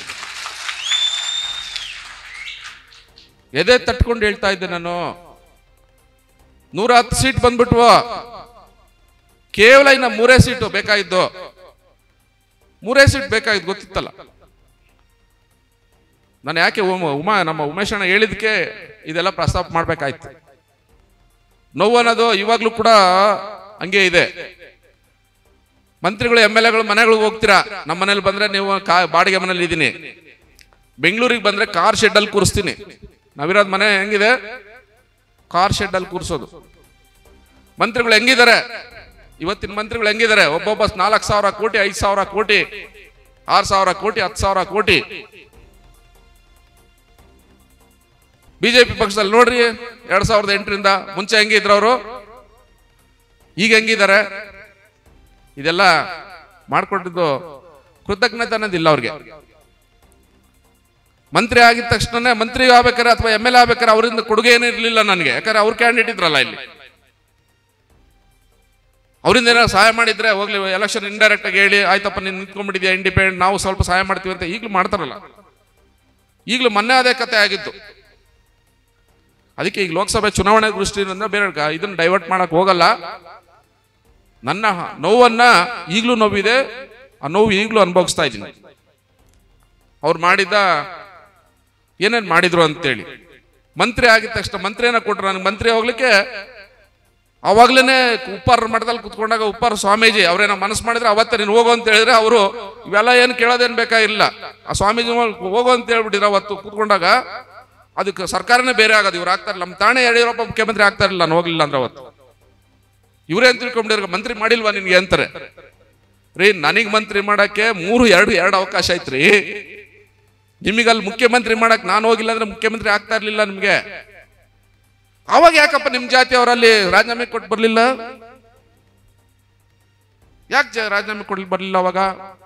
ಎದೆ ತಟ್ಕೊಂಡು ಹೇಳ್ತಾ ಇದ್ದೆ ನಾನು ನೂರ ಹತ್ತು ಸೀಟ್ ಬಂದ್ಬಿಟ್ವು ಕೇವಲ ಇನ್ನ ಮೂರೇ ಸೀಟು ಬೇಕಾಗಿದ್ದು ಮೂರೇ ಸೀಟ್ ಬೇಕಾಗಿದ್ದು ಗೊತ್ತಿತ್ತಲ್ಲ ನಾನು ಯಾಕೆ ಉಮ- ಉಮಾ ನಮ್ಮ ಉಮೇಶ್ ಅಣ್ಣ ಹೇಳಿದಕ್ಕೆ ಇದೆಲ್ಲ ಪ್ರಸ್ತಾಪ ಮಾಡ್ಬೇಕಾಯ್ತು ನೋವು ಅನ್ನೋದು ಇವಾಗ್ಲೂ ಕೂಡ ಹಂಗೆ ಇದೆ ಮಂತ್ರಿಗಳು ಎಮ್ ಎಲ್ ಎಗಳು ಮನೆಗಳಿಗೆ ಹೋಗ್ತೀರಾ ನಮ್ಮ ಮನೇಲಿ ಬಂದ್ರೆ ನೀವು ಕಾ ಬಾಡಿಗೆ ಮನೇಲಿ ಇದ್ದೀನಿ ಬೆಂಗಳೂರಿಗೆ ಬಂದ್ರೆ ಕಾರ್ ಶೆಡ್ ಅಲ್ಲಿ ಕೂರಿಸ್ತೀನಿ ನಾವಿರೋದ್ ಮನೆ ಹೆಂಗಿದೆ ಕಾರ್ ಶೆಡ್ ಅಲ್ಲಿ ಕೂರಿಸೋದು ಮಂತ್ರಿಗಳು ಹೆಂಗಿದ್ದಾರೆ ಇವತ್ತಿನ ಮಂತ್ರಿಗಳು ಹೆಂಗಿದ್ದಾರೆ ಒಬ್ಬೊಬ್ಬ ನಾಲ್ಕು ಸಾವಿರ ಕೋಟಿ ಐದು ಸಾವಿರ ಕೋಟಿ ಆರು ಸಾವಿರ ಕೋಟಿ ಹತ್ತು ಸಾವಿರ ಕೋಟಿ ಬಿಜೆಪಿ ಪಕ್ಷದಲ್ಲಿ ನೋಡ್ರಿ ಎರಡ್ ಸಾವಿರದ ಎಂಟರಿಂದ ಮುಂಚೆ ಹೆಂಗಿದ್ರು ಅವರು ಈಗ ಹೆಂಗಿದ್ದಾರೆ ಇದೆಲ್ಲ ಮಾಡ್ಕೊಂಡಿದ್ದು ಕೃತಜ್ಞತೆ ಅನ್ನೋದಿಲ್ಲ ಅವ್ರಿಗೆ ಮಂತ್ರಿ ಆಗಿದ ತಕ್ಷಣ ಮಂತ್ರಿ ಆಗ್ಬೇಕಾರೆ ಅಥವಾ ಎಮ್ ಎಲ್ ಎ ಆಗ್ಬೇಕಾರೆ ಅವರಿಂದ ಕೊಡುಗೆ ಏನೂ ಇರಲಿಲ್ಲ ನನಗೆ ಯಾಕಂದ್ರೆ ಅವ್ರ ಕ್ಯಾಂಡಿಡೇಟ್ ಇದ್ರಲ್ಲ ಇಲ್ಲಿ ಅವರಿಂದ ಏನಾದ್ರು ಸಹಾಯ ಮಾಡಿದ್ರೆ ಹೋಗ್ಲಿ ಎಲೆಕ್ಷನ್ ಇಂಡೈರೆಕ್ಟ್ ಆಗಿ ಹೇಳಿ ಆಯ್ತಪ್ಪ ನೀನು ನಿಂತ್ಕೊಂಡ್ಬಿಟ್ಟಿದ್ಯಾ ಇಂಡಿಪೆಂಡೆಂಟ್ ನಾವು ಸ್ವಲ್ಪ ಸಹಾಯ ಮಾಡ್ತೀವಿ ಅಂತ ಈಗಲೂ ಮಾಡ್ತಾರಲ್ಲ ಈಗಲೂ ಮೊನ್ನೆ ಅದೇ ಕತೆ ಆಗಿತ್ತು ಅದಕ್ಕೆ ಈಗ ಲೋಕಸಭೆ ಚುನಾವಣೆ ದೃಷ್ಟಿಯಿಂದ ಬೇರೆ ಕ- ಇದನ್ನ ಡೈವರ್ಟ್ ಮಾಡಕ್ ಹೋಗಲ್ಲ ನನ್ನ ನೋವನ್ನ ಈಗಲೂ ನೋವಿದೆ ಆ ನೋವು ಈಗಲೂ ಅನುಭವಿಸ್ತಾ ಇದ್ದೀನಿ ಅವ್ರು ಮಾಡಿದ್ದ ಏನೇನ್ ಮಾಡಿದ್ರು ಅಂತೇಳಿ ಮಂತ್ರಿ ಆಗಿದ ತಕ್ಷಣ ಮಂತ್ರಿ ಏನೋ ಕೊಟ್ರು ನನಗೆ ಮಂತ್ರಿ ಹೋಗ್ಲಿಕ್ಕೆ ಅವಾಗ್ಲೇನೆ ಉಪ್ಪಾರ ಮಠದಲ್ಲಿ ಕುತ್ಕೊಂಡಾಗ ಉಪ್ಪಾರ ಸ್ವಾಮೀಜಿ ಅವ್ರೇನೋ ಮನಸ್ಸು ಮಾಡಿದ್ರೆ ಅವತ್ತೇ ನೀನು ಹೋಗು ಅಂತ ಹೇಳಿದ್ರೆ ಅವರು ಇವೆಲ್ಲ ಏನು ಕೇಳೋದೇನು ಬೇಕಾಗಿಲ್ಲ ಆ ಸ್ವಾಮೀಜಿ ಹೋಗು ಅಂತ ಹೇಳ್ಬಿಟ್ಟಿದ್ರು ಅವತ್ತು ಕುತ್ಕೊಂಡಾಗ ಅದಕ್ಕೆ ಸರ್ಕಾರನೇ ಬೇರೆ ಆಗೋದು ಇವ್ರು ಆಗ್ತಾರೆ ನಮ್ಮ ತಾನೇ ಯಡಿಯೂರಪ್ಪ ಮುಖ್ಯಮಂತ್ರಿ ಆಗ್ತಾ ಇರಲಿಲ್ಲ ನಾನು ಹೋಗ್ಲಿಲ್ಲ ಅಂದ್ರೆ ಅವತ್ತು ಇವರೇ ಅಂತ ತಿಳ್ಕೊಂಡಿರೋ ಮಂತ್ರಿ ಮಾಡಿಲ್ವಾ ನಿನ್ಗೆ ಅಂತಾರೆ ರೀ ನನಗ್ ಮಂತ್ರಿ ಮಾಡಕ್ಕೆ ಮೂರು ಎರಡು ಎರಡು ಅವಕಾಶ ಐತ್ರಿ ನಿಮಗಲ್ಲಿ ಮುಖ್ಯಮಂತ್ರಿ ಮಾಡಕ್ ನಾನು ಹೋಗಿಲ್ಲ ಅಂದ್ರೆ ಮುಖ್ಯಮಂತ್ರಿ ಆಗ್ತಾ ಇರ್ಲಿಲ್ಲ ನಿಮ್ಗೆ ಅವಾಗ ಯಾಕಪ್ಪ ನಿಮ್ ಜಾತಿ ಅವರಲ್ಲಿ ರಾಜೀನಾಮೆ ಕೊಟ್ಟು ಬರ್ಲಿಲ್ಲ ಯಾಕೆ ರಾಜೀನಾಮೆ ಕೊಡ್ಲಿ ಬರ್ಲಿಲ್ಲ ಅವಾಗ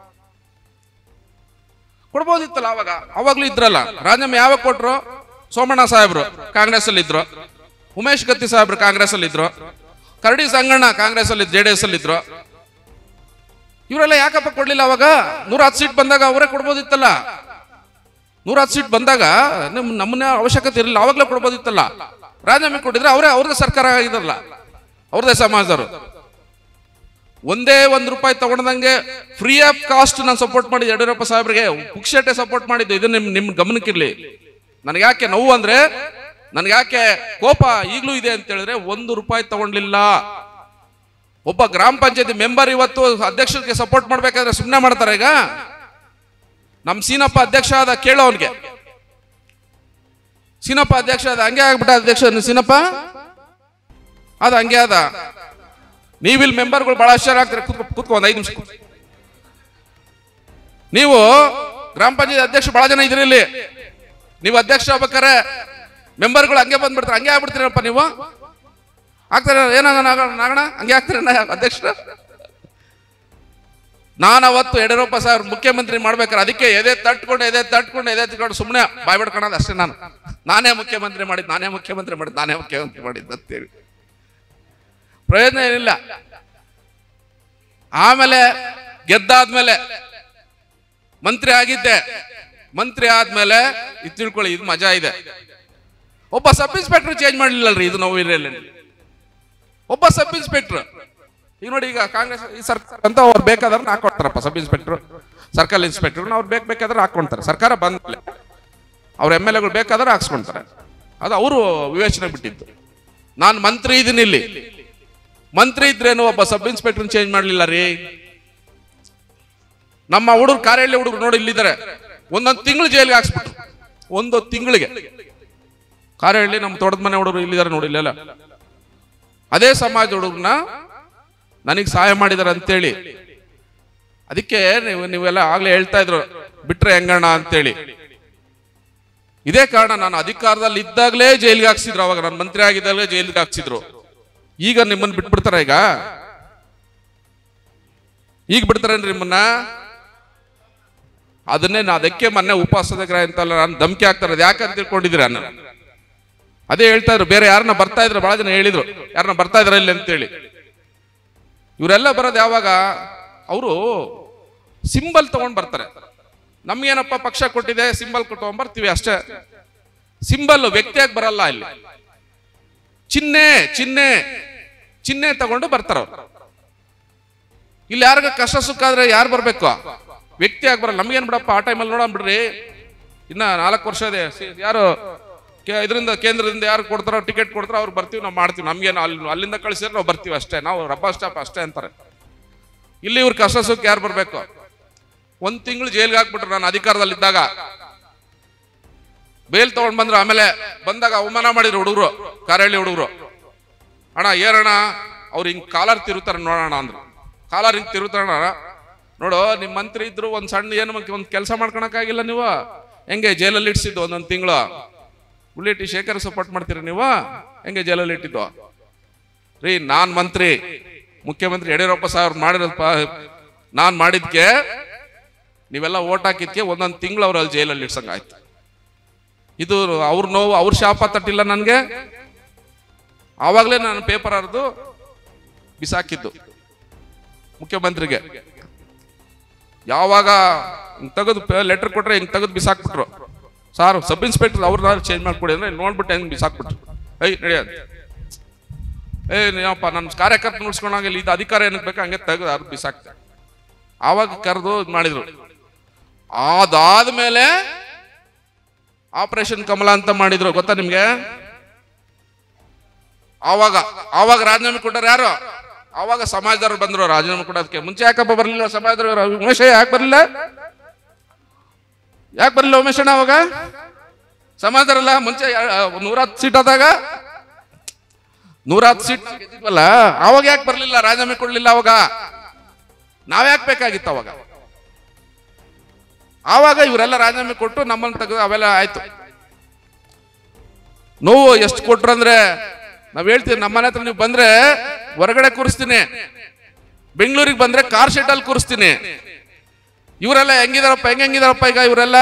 ಕೊಡ್ಬೋದಿತ್ತಲ್ಲ ಅವಾಗ ಅವಾಗ್ಲೂ ಇದ್ರಲ್ಲ ರಾಜೀನಾಮೆ ಯಾವಾಗ ಕೊಟ್ರು ಸೋಮಣ್ಣ ಸಾಹೇಬ್ರು ಕಾಂಗ್ರೆಸ್ ಅಲ್ಲಿ ಇದ್ರು ಉಮೇಶ್ ಗತ್ತಿ ಸಾಹೇಬ್ರು ಕಾಂಗ್ರೆಸ್ ಅಲ್ಲಿ ಇದ್ರು ಕರಡಿ ಸಂಗಣ್ಣ ಕಾಂಗ್ರೆಸ್ ಅಲ್ಲಿ ಜೆ ಡಿ ಎಸ್ ಅಲ್ಲಿ ಇದ್ರು ಇವರೆಲ್ಲ ಯಾಕಪ್ಪ ಕೊಡ್ಲಿಲ್ಲ ಅವಾಗ ನೂರ ಹತ್ತು ಸೀಟ್ ಬಂದಾಗ ಅವರೇ ಕೊಡ್ಬೋದಿತ್ತಲ್ಲ ನೂರ ಹತ್ತು ಸೀಟ್ ಬಂದಾಗ ನಮ್ ನಮ್ಮನ್ನ ಅವಶ್ಯಕತೆ ಇರಲಿಲ್ಲ ಅವಾಗಲೇ ಕೊಡ್ಬೋದಿತ್ತಲ್ಲ ರಾಜೀನಾಮೆ ಕೊಟ್ಟಿದ್ರೆ ಅವರೇ ಅವ್ರದೇ ಸರ್ಕಾರ ಆಗಿದ್ರಲ್ಲ ಅವ್ರದೇ ಸಮಾಜದವರು ಒಂದೇ ಒಂದು ರೂಪಾಯಿ ತಗೊಂಡಂಗೆ ಫ್ರೀ ಆಫ್ ಕಾಸ್ಟ್ ನಾನು ಸಪೋರ್ಟ್ ಮಾಡಿದ್ದು ಯಡಿಯೂರಪ್ಪ ಸಾಹೇಬ್ರಿಗೆ ಪುಕ್ಷಟೆ ಸಪೋರ್ಟ್ ಮಾಡಿದ್ದು ಇದು ನಿಮ್ ನಿಮ್ ಗಮನಕ್ಕಿರ್ಲಿ ನನಗೆ ಯಾಕೆ ನೋವು ಅಂದ್ರೆ ನನಗೆ ಯಾಕೆ ಕೋಪ ಈಗಲೂ ಇದೆ ಅಂತ ಹೇಳಿದ್ರೆ ಒಂದು ರೂಪಾಯಿ ತಗೊಂಡ್ಲಿಲ್ಲ ಒಬ್ಬ ಗ್ರಾಮ ಪಂಚಾಯತಿ ಮೆಂಬರ್ ಇವತ್ತು ಅಧ್ಯಕ್ಷರಿಗೆ ಸಪೋರ್ಟ್ ಮಾಡ್ಬೇಕಾದ್ರೆ ಸುಮ್ಮನೆ ಮಾಡ್ತಾರೆ ಈಗ ನಮ್ ಸೀನಪ್ಪ ಅಧ್ಯಕ್ಷ ಆದ ಕೇಳೋ ಅವನ್ಗೆ ಸೀನಪ್ಪ ಅಧ್ಯಕ್ಷ ಆದ ಹಂಗೆ ಆಗ್ಬಿಟ್ಟ ಅಧ್ಯಕ್ಷ ಸೀನಪ್ಪ ಅದ ಹಂಗೆ ಅದ ನೀವಿಲ್ಲಿ ಮೆಂಬರ್ಗಳು ಬಹಳ ಆಶ್ಚರ್ಯ ಆಗ್ತಾರೆ ಕೂತ್ಕೊ ಕೂತ್ಕೊ ಒಂದ್ ಐದು ನಿಮಿಷ ಕೂತ್ಕೊ. ನೀವು ಗ್ರಾಮ ಪಂಚಾಯತ್ ಅಧ್ಯಕ್ಷ ಬಹಳ ಜನ ಇದ್ರಿ ಇಲ್ಲಿ ನೀವು ಅಧ್ಯಕ್ಷ ಆಗ್ಬೇಕಾರೆ ಮೆಂಬರ್ಗಳು ಹಂಗೆ ಬಂದ್ಬಿಡ್ತಾರೆ ಹಂಗೆ ಆಗ್ಬಿಡ್ತೀರಪ್ಪ ನೀವು ಆಗ್ತಾರೆ ಏನಾಗ ನಾಗಣ ಹಂಗೆ ಆಗ್ತಾರೆ ಅಧ್ಯಕ್ಷ ನಾನು ಅವತ್ತು ಯಡಿಯೂರಪ್ಪ ಸಾಹೇಬ್ ಮುಖ್ಯಮಂತ್ರಿ ಮಾಡ್ಬೇಕಾರೆ ಅದಕ್ಕೆ ಎದೆ ತಟ್ಕೊಂಡು ಎದೆ ತಟ್ಕೊಂಡು ಎದೆ ತಟ್ಕೊಂಡು ಸುಮ್ಮನೆ ಬಾಯ್ ಬಿಡ್ಕೊಳೋದು ಅಷ್ಟೇ ನಾನು ನಾನೇ ಮುಖ್ಯಮಂತ್ರಿ ಮಾಡಿದ್ದು ನಾನೇ ಮುಖ್ಯಮಂತ್ರಿ ಮಾಡಿದ್ದು ನಾನೇ ಮುಖ್ಯಮಂತ್ರಿ ಮಾಡಿದ್ದು ಅಂತೇಳಿ ಪ್ರಯೋಜನ ಏನಿಲ್ಲ ಆಮೇಲೆ ಗೆದ್ದಾದ್ಮೇಲೆ ಮಂತ್ರಿ ಆಗಿದ್ದೆ ಮಂತ್ರಿ ಆದ್ಮೇಲೆ ಇದು ತಿಳ್ಕೊಳ್ಳಿ ಇದು ಮಜಾ ಇದೆ ಒಬ್ಬ ಸಬ್ ಇನ್ಸ್ಪೆಕ್ಟರ್ ಚೇಂಜ್ ಮಾಡಲಿಲ್ಲಲ್ರಿ ಇದು ನಾವು ಇರಲಿಲ್ಲ ಒಬ್ಬ ಸಬ್ ಇನ್ಸ್ಪೆಕ್ಟರ್ ಈಗ ನೋಡಿ ಈಗ ಕಾಂಗ್ರೆಸ್ ಈ ಸರ್ಕಾರ ಅಂತ ಅವ್ರು ಬೇಕಾದ್ರೆ ಹಾಕೊಡ್ತಾರಪ್ಪ ಸಬ್ ಇನ್ಸ್ಪೆಕ್ಟರ್ ಸರ್ಕಲ್ ಇನ್ಸ್ಪೆಕ್ಟರ್ ಅವ್ರು ಬೇಕು ಬೇಕಾದ್ರೆ ಹಾಕೊಂತಾರೆ ಸರ್ಕಾರ ಬಂದ್ಮೇಲೆ ಅವ್ರ ಎಮ್ ಎಲ್ ಎಗಳು ಬೇಕಾದ್ರೆ ಹಾಕ್ಸ್ಕೊಂತಾರೆ ಅದು ಅವರು ವಿವೇಚನೆ ಬಿಟ್ಟಿದ್ದು ನಾನು ಮಂತ್ರಿ ಇದೀನಿ ಇಲ್ಲಿ ಮಂತ್ರಿ ಇದ್ರೇನು ಒಬ್ಬ ಸಬ್ ಇನ್ಸ್ಪೆಕ್ಟರ್ ಚೇಂಜ್ ಮಾಡಲಿಲ್ಲ ರೀ ನಮ್ಮ ಹುಡುಗರು ಕಾರಹಳ್ಳಿ ಹುಡುಗರು ನೋಡಿ ಇಲ್ಲಿದ್ದಾರೆ ಒಂದೊಂದು ತಿಂಗಳು ಜೈಲಿಗೆ ಹಾಕ್ಸ್ಬಿಟ್ರು ಒಂದು ತಿಂಗಳಿಗೆ ಕಾರಹಳ್ಳಿ ನಮ್ಮ ತೋಟದ ಮನೆ ಹುಡುಗರು ಇಲ್ಲಿದ್ದಾರೆ ನೋಡಿ ಇಲ್ಲೆಲ್ಲ ಅದೇ ಸಮಾಜ ಹುಡುಗರನ್ನ ನನಗೆ ಸಹಾಯ ಮಾಡಿದಾರೆ ಅಂತೇಳಿ ಅದಕ್ಕೆ ನೀವು ನೀವೆಲ್ಲ ಆಗ್ಲೇ ಹೇಳ್ತಾ ಇದ್ರು ಬಿಟ್ರೆ ಹೆಂಗಣ್ಣ ಅಂತೇಳಿ ಇದೇ ಕಾರಣ ನಾನು ಅಧಿಕಾರದಲ್ಲಿ ಇದ್ದಾಗಲೇ ಜೈಲಿಗೆ ಹಾಕ್ಸಿದ್ರು ಅವಾಗ ನಾನು ಮಂತ್ರಿ ಆಗಿದ್ದಾಗಲೇ ಜೈಲಿಗೆ ಹಾಕ್ಸಿದ್ರು ಈಗ ನಿಮ್ಮನ್ನ ಬಿಟ್ಬಿಡ್ತಾರ ಈಗ ಈಗ ಬಿಡ್ತಾರೇನ್ರಿ ನಿಮ್ಮನ್ನ ಅದನ್ನೇ ನಾ ಅದಕ್ಕೆ ಮೊನ್ನೆ ಉಪವಾಸ ಸತ್ಯಾಗ್ರಹ ಅಂತಲ್ಲ ನಾನು ಧಮಕಿ ಹಾಕ್ತಾರೆ ಯಾಕಂತ ತಿಳ್ಕೊಂಡಿದ್ದೀರ ನಾನು ಅದೇ ಹೇಳ್ತಾ ಇದ್ರು ಬೇರೆ ಯಾರನ್ನ ಬರ್ತಾ ಇದ್ರು ಬಹಳ ಜನ ಹೇಳಿದ್ರು ಯಾರನ್ನ ಬರ್ತಾ ಇದ್ರ ಇಲ್ಲಿ ಅಂತೇಳಿ ಇವರೆಲ್ಲ ಬರೋದು ಯಾವಾಗ ಅವರು ಸಿಂಬಲ್ ತಗೊಂಡ್ ಬರ್ತಾರೆ ನಮ್ಗೇನಪ್ಪ ಪಕ್ಷ ಕೊಟ್ಟಿದೆ ಸಿಂಬಲ್ ಕೊಟ್ಟು ಬರ್ತೀವಿ ಅಷ್ಟೇ ಸಿಂಬಲ್ ವ್ಯಕ್ತಿಯಾಗಿ ಬರಲ್ಲ ಇಲ್ಲಿ ಚಿಹ್ನೆ ಚಿಹ್ನೆ ಚಿಹ್ನೆ ತಗೊಂಡು ಬರ್ತಾರ ಅವ್ರು ಇಲ್ಲಿ ಯಾರಿಗ ಕಷ್ಟ ಸುಖ ಆದ್ರೆ ಯಾರು ಬರ್ಬೇಕು ವ್ಯಕ್ತಿ ಆಗಿ ಬರಲ್ಲ ನಮ್ಗೇನ್ ಬಿಡಪ್ಪ ಆ ಟೈಮಲ್ಲಿ ನೋಡೋಣ ಬಿಡ್ರಿ ಇನ್ನ ನಾಲ್ಕು ವರ್ಷ ಇದೆ ಸಿ- ಯಾರು ಕೆ- ಇದರಿಂದ ಕೇಂದ್ರದಿಂದ ಯಾರು ಕೊಡ್ತಾರೋ ಟಿಕೆಟ್ ಕೊಡ್ತಾರೋ ಅವ್ರು ಬರ್ತೀವಿ ನಾವು ಮಾಡ್ತೀವಿ ನಮ್ಗೇನು ಅಲ್ಲಿ ಅಲ್ಲಿಂದ ಕಳಿಸಿದ್ರೆ ನಾವು ಬರ್ತೀವಿ ಅಷ್ಟೇ ನಾವು ರಬ್ಬರ್ ಸ್ಟಾಪ್ ಅಷ್ಟೇ ಅಂತಾರೆ ಇಲ್ಲಿ ಇವ್ರ ಕಷ್ಟ ಸುಖ ಯಾರು ಬರಬೇಕು ಒಂದ್ ತಿಂಗಳು ಜೈಲ್ಗೆ ಹಾಕ್ಬಿಟ್ರು ನಾನು ಅಧಿಕಾರದಲ್ಲಿದ್ದಾಗ ಬೇಲ್ ತಗೊಂಡ್ ಬಂದ್ರು ಆಮೇಲೆ ಬಂದಾಗ ಅವಮಾನ ಮಾಡಿದ್ರು ಹುಡುಗರು ಕಾರಹಳ್ಳಿ ಹುಡುಗರು ಅಣ್ಣ ಏನಣ್ಣ ಅವ್ರು ಹಿಂಗ್ ಕಾಲರ್ ತಿರುತ್ತಾರೆ ನೋಡೋಣ ಅಂದ್ರು ಕಾಲರ್ ಹಿಂಗ್ ತಿರುತ್ತಾರಣ ನೋಡು ನಿಮ್ ಮಂತ್ರಿ ಇದ್ರು ಒಂದ್ ಸಣ್ಣ ಏನು ಒಂದ್ ಕೆಲಸ ಮಾಡ್ಕೊಳಕ್ಕಾಗಿಲ್ಲ ನೀವು ಹೆಂಗೆ ಜೈಲಲ್ಲಿ ಇಡ್ಸಿದ್ದು ಒಂದೊಂದ್ ತಿಂಗಳು ಉಳ್ಳಿಟ್ಟಿ ಶೇಖರ್ ಸಪೋರ್ಟ್ ಮಾಡ್ತೀರಿ ನೀವು ಹೆಂಗೆ ಜೈಲಲ್ಲಿ ಇಟ್ಟಿದ್ದು ರೀ ನಾನ್ ಮಂತ್ರಿ ಮುಖ್ಯಮಂತ್ರಿ ಯಡಿಯೂರಪ್ಪ ಸಾಹೇಬ್ರು ಮಾಡಿರೋ ನಾನ್ ಮಾಡಿದ್ಕೆ ನೀವೆಲ್ಲ ಓಟ್ ಹಾಕಿದ್ಕೆ ಒಂದೊಂದ್ ತಿಂಗಳು ಅವ್ರು ಅಲ್ಲಿ ಜೈಲಲ್ಲಿ ಇಡ್ಸಂಗ ಆಯ್ತು ಇದು ಅವ್ರ ನೋವು ಅವ್ರ ಶಾಪ ತಟ್ಟಿಲ್ಲ ನನಗೆ ಆವಾಗಲೇ ನಾನು ಪೇಪರ್ ಹರಿದು ಬಿಸಾಕಿದ್ದು ಮುಖ್ಯಮಂತ್ರಿಗೆ ಯಾವಾಗ ಹಿಂಗ್ ತೆಗೆದು ಲೆಟರ್ ಕೊಟ್ರೆ ಹಿಂಗ್ ತೆಗೆದು ಬಿಸಾಕ್ಬಿಟ್ರು ಸಾರ್ ಸಬ್ ಇನ್ಸ್ಪೆಕ್ಟರ್ ಅವ್ರನ್ನ ಚೇಂಜ್ ಮಾಡ್ಕೊಡಿ ಅಂದ್ರೆ ನೋಡ್ಬಿಟ್ಟು ಹೆಂಗ್ ಬಿಸಾಕ್ಬಿಟ್ರು ಐ ನಡೆಯೋದು ಏ ನೀವಪ್ಪ ನನ್ನ ಕಾರ್ಯಕರ್ತ ನೋಡ್ಸ್ಕೊಂಡಾಗಿಲ್ಲ ಇದು ಅಧಿಕಾರ ಏನಕ್ಕೆ ಬೇಕು ಹಂಗೆ ತೆಗೆದು ಅವ್ರು ಬಿಸಾಕ್ತೆ ಆವಾಗ ಕರೆದು ಇದು ಮಾಡಿದ್ರು ಅದಾದ್ಮೇಲೆ ಆಪರೇಷನ್ ಕಮಲ ಅಂತ ಮಾಡಿದ್ರು ಗೊತ್ತಾ ನಿಮ್ಗೆ ಆವಾಗ ಆವಾಗ ರಾಜೀನಾಮೆ ಕೊಟ್ಟರು ಯಾರು ಆವಾಗ ಸಮಾಜದವ್ರು ಬಂದ್ರು ರಾಜೀನಾಮೆ ಕೊಡೋದಕ್ಕೆ ಮುಂಚೆ ಯಾಕಪ್ಪ ಬರ್ಲಿಲ್ಲ ಸಮಾಜದವ್ರು ಉಮೇಶ ಯಾಕೆ ಬರ್ಲಿಲ್ಲ ಯಾಕೆ ಬರ್ಲಿಲ್ಲ ಉಮೇಶ್ ಅಣ್ಣ ಅವಾಗ ಸಮಾಜದವರಲ್ಲ ಮುಂಚೆ ನೂರ ಹತ್ತು ಸೀಟ್ ಆದಾಗ ನೂರ ಹತ್ತು ಸೀಟ್ ಗೆದ್ದಿದ್ವಲ್ಲ ಅವಾಗ ಯಾಕೆ ಬರ್ಲಿಲ್ಲ ರಾಜೀನಾಮೆ ಕೊಡ್ಲಿಲ್ಲ ಅವಾಗ ನಾವ್ಯಾಕೆ ಬೇಕಾಗಿತ್ತು ಅವಾಗ ಆವಾಗ ಇವರೆಲ್ಲ ರಾಜೀನಾಮೆ ಕೊಟ್ಟು ನಮ್ಮನ್ನು ತೆಗೆದು ಅವೆಲ್ಲ ಆಯ್ತು ನೋವು ಎಷ್ಟು ಕೊಟ್ರು ಅಂದ್ರೆ ನಾವ್ ಹೇಳ್ತೀವಿ ನಮ್ಮನೆ ಹತ್ರ ನೀವು ಬಂದ್ರೆ ಹೊರಗಡೆ ಕೂರಿಸ್ತೀನಿ ಬೆಂಗಳೂರಿಗೆ ಬಂದ್ರೆ ಕಾರ್ ಶೆಡ್ ಅಲ್ಲಿ ಕೂರಿಸ್ತೀನಿ ಇವರೆಲ್ಲ ಹೆಂಗಿದಾರಪ್ಪ ಹೆಂಗ್ ಹೆಂಗಿದಾರಪ್ಪ ಈಗ ಇವರೆಲ್ಲ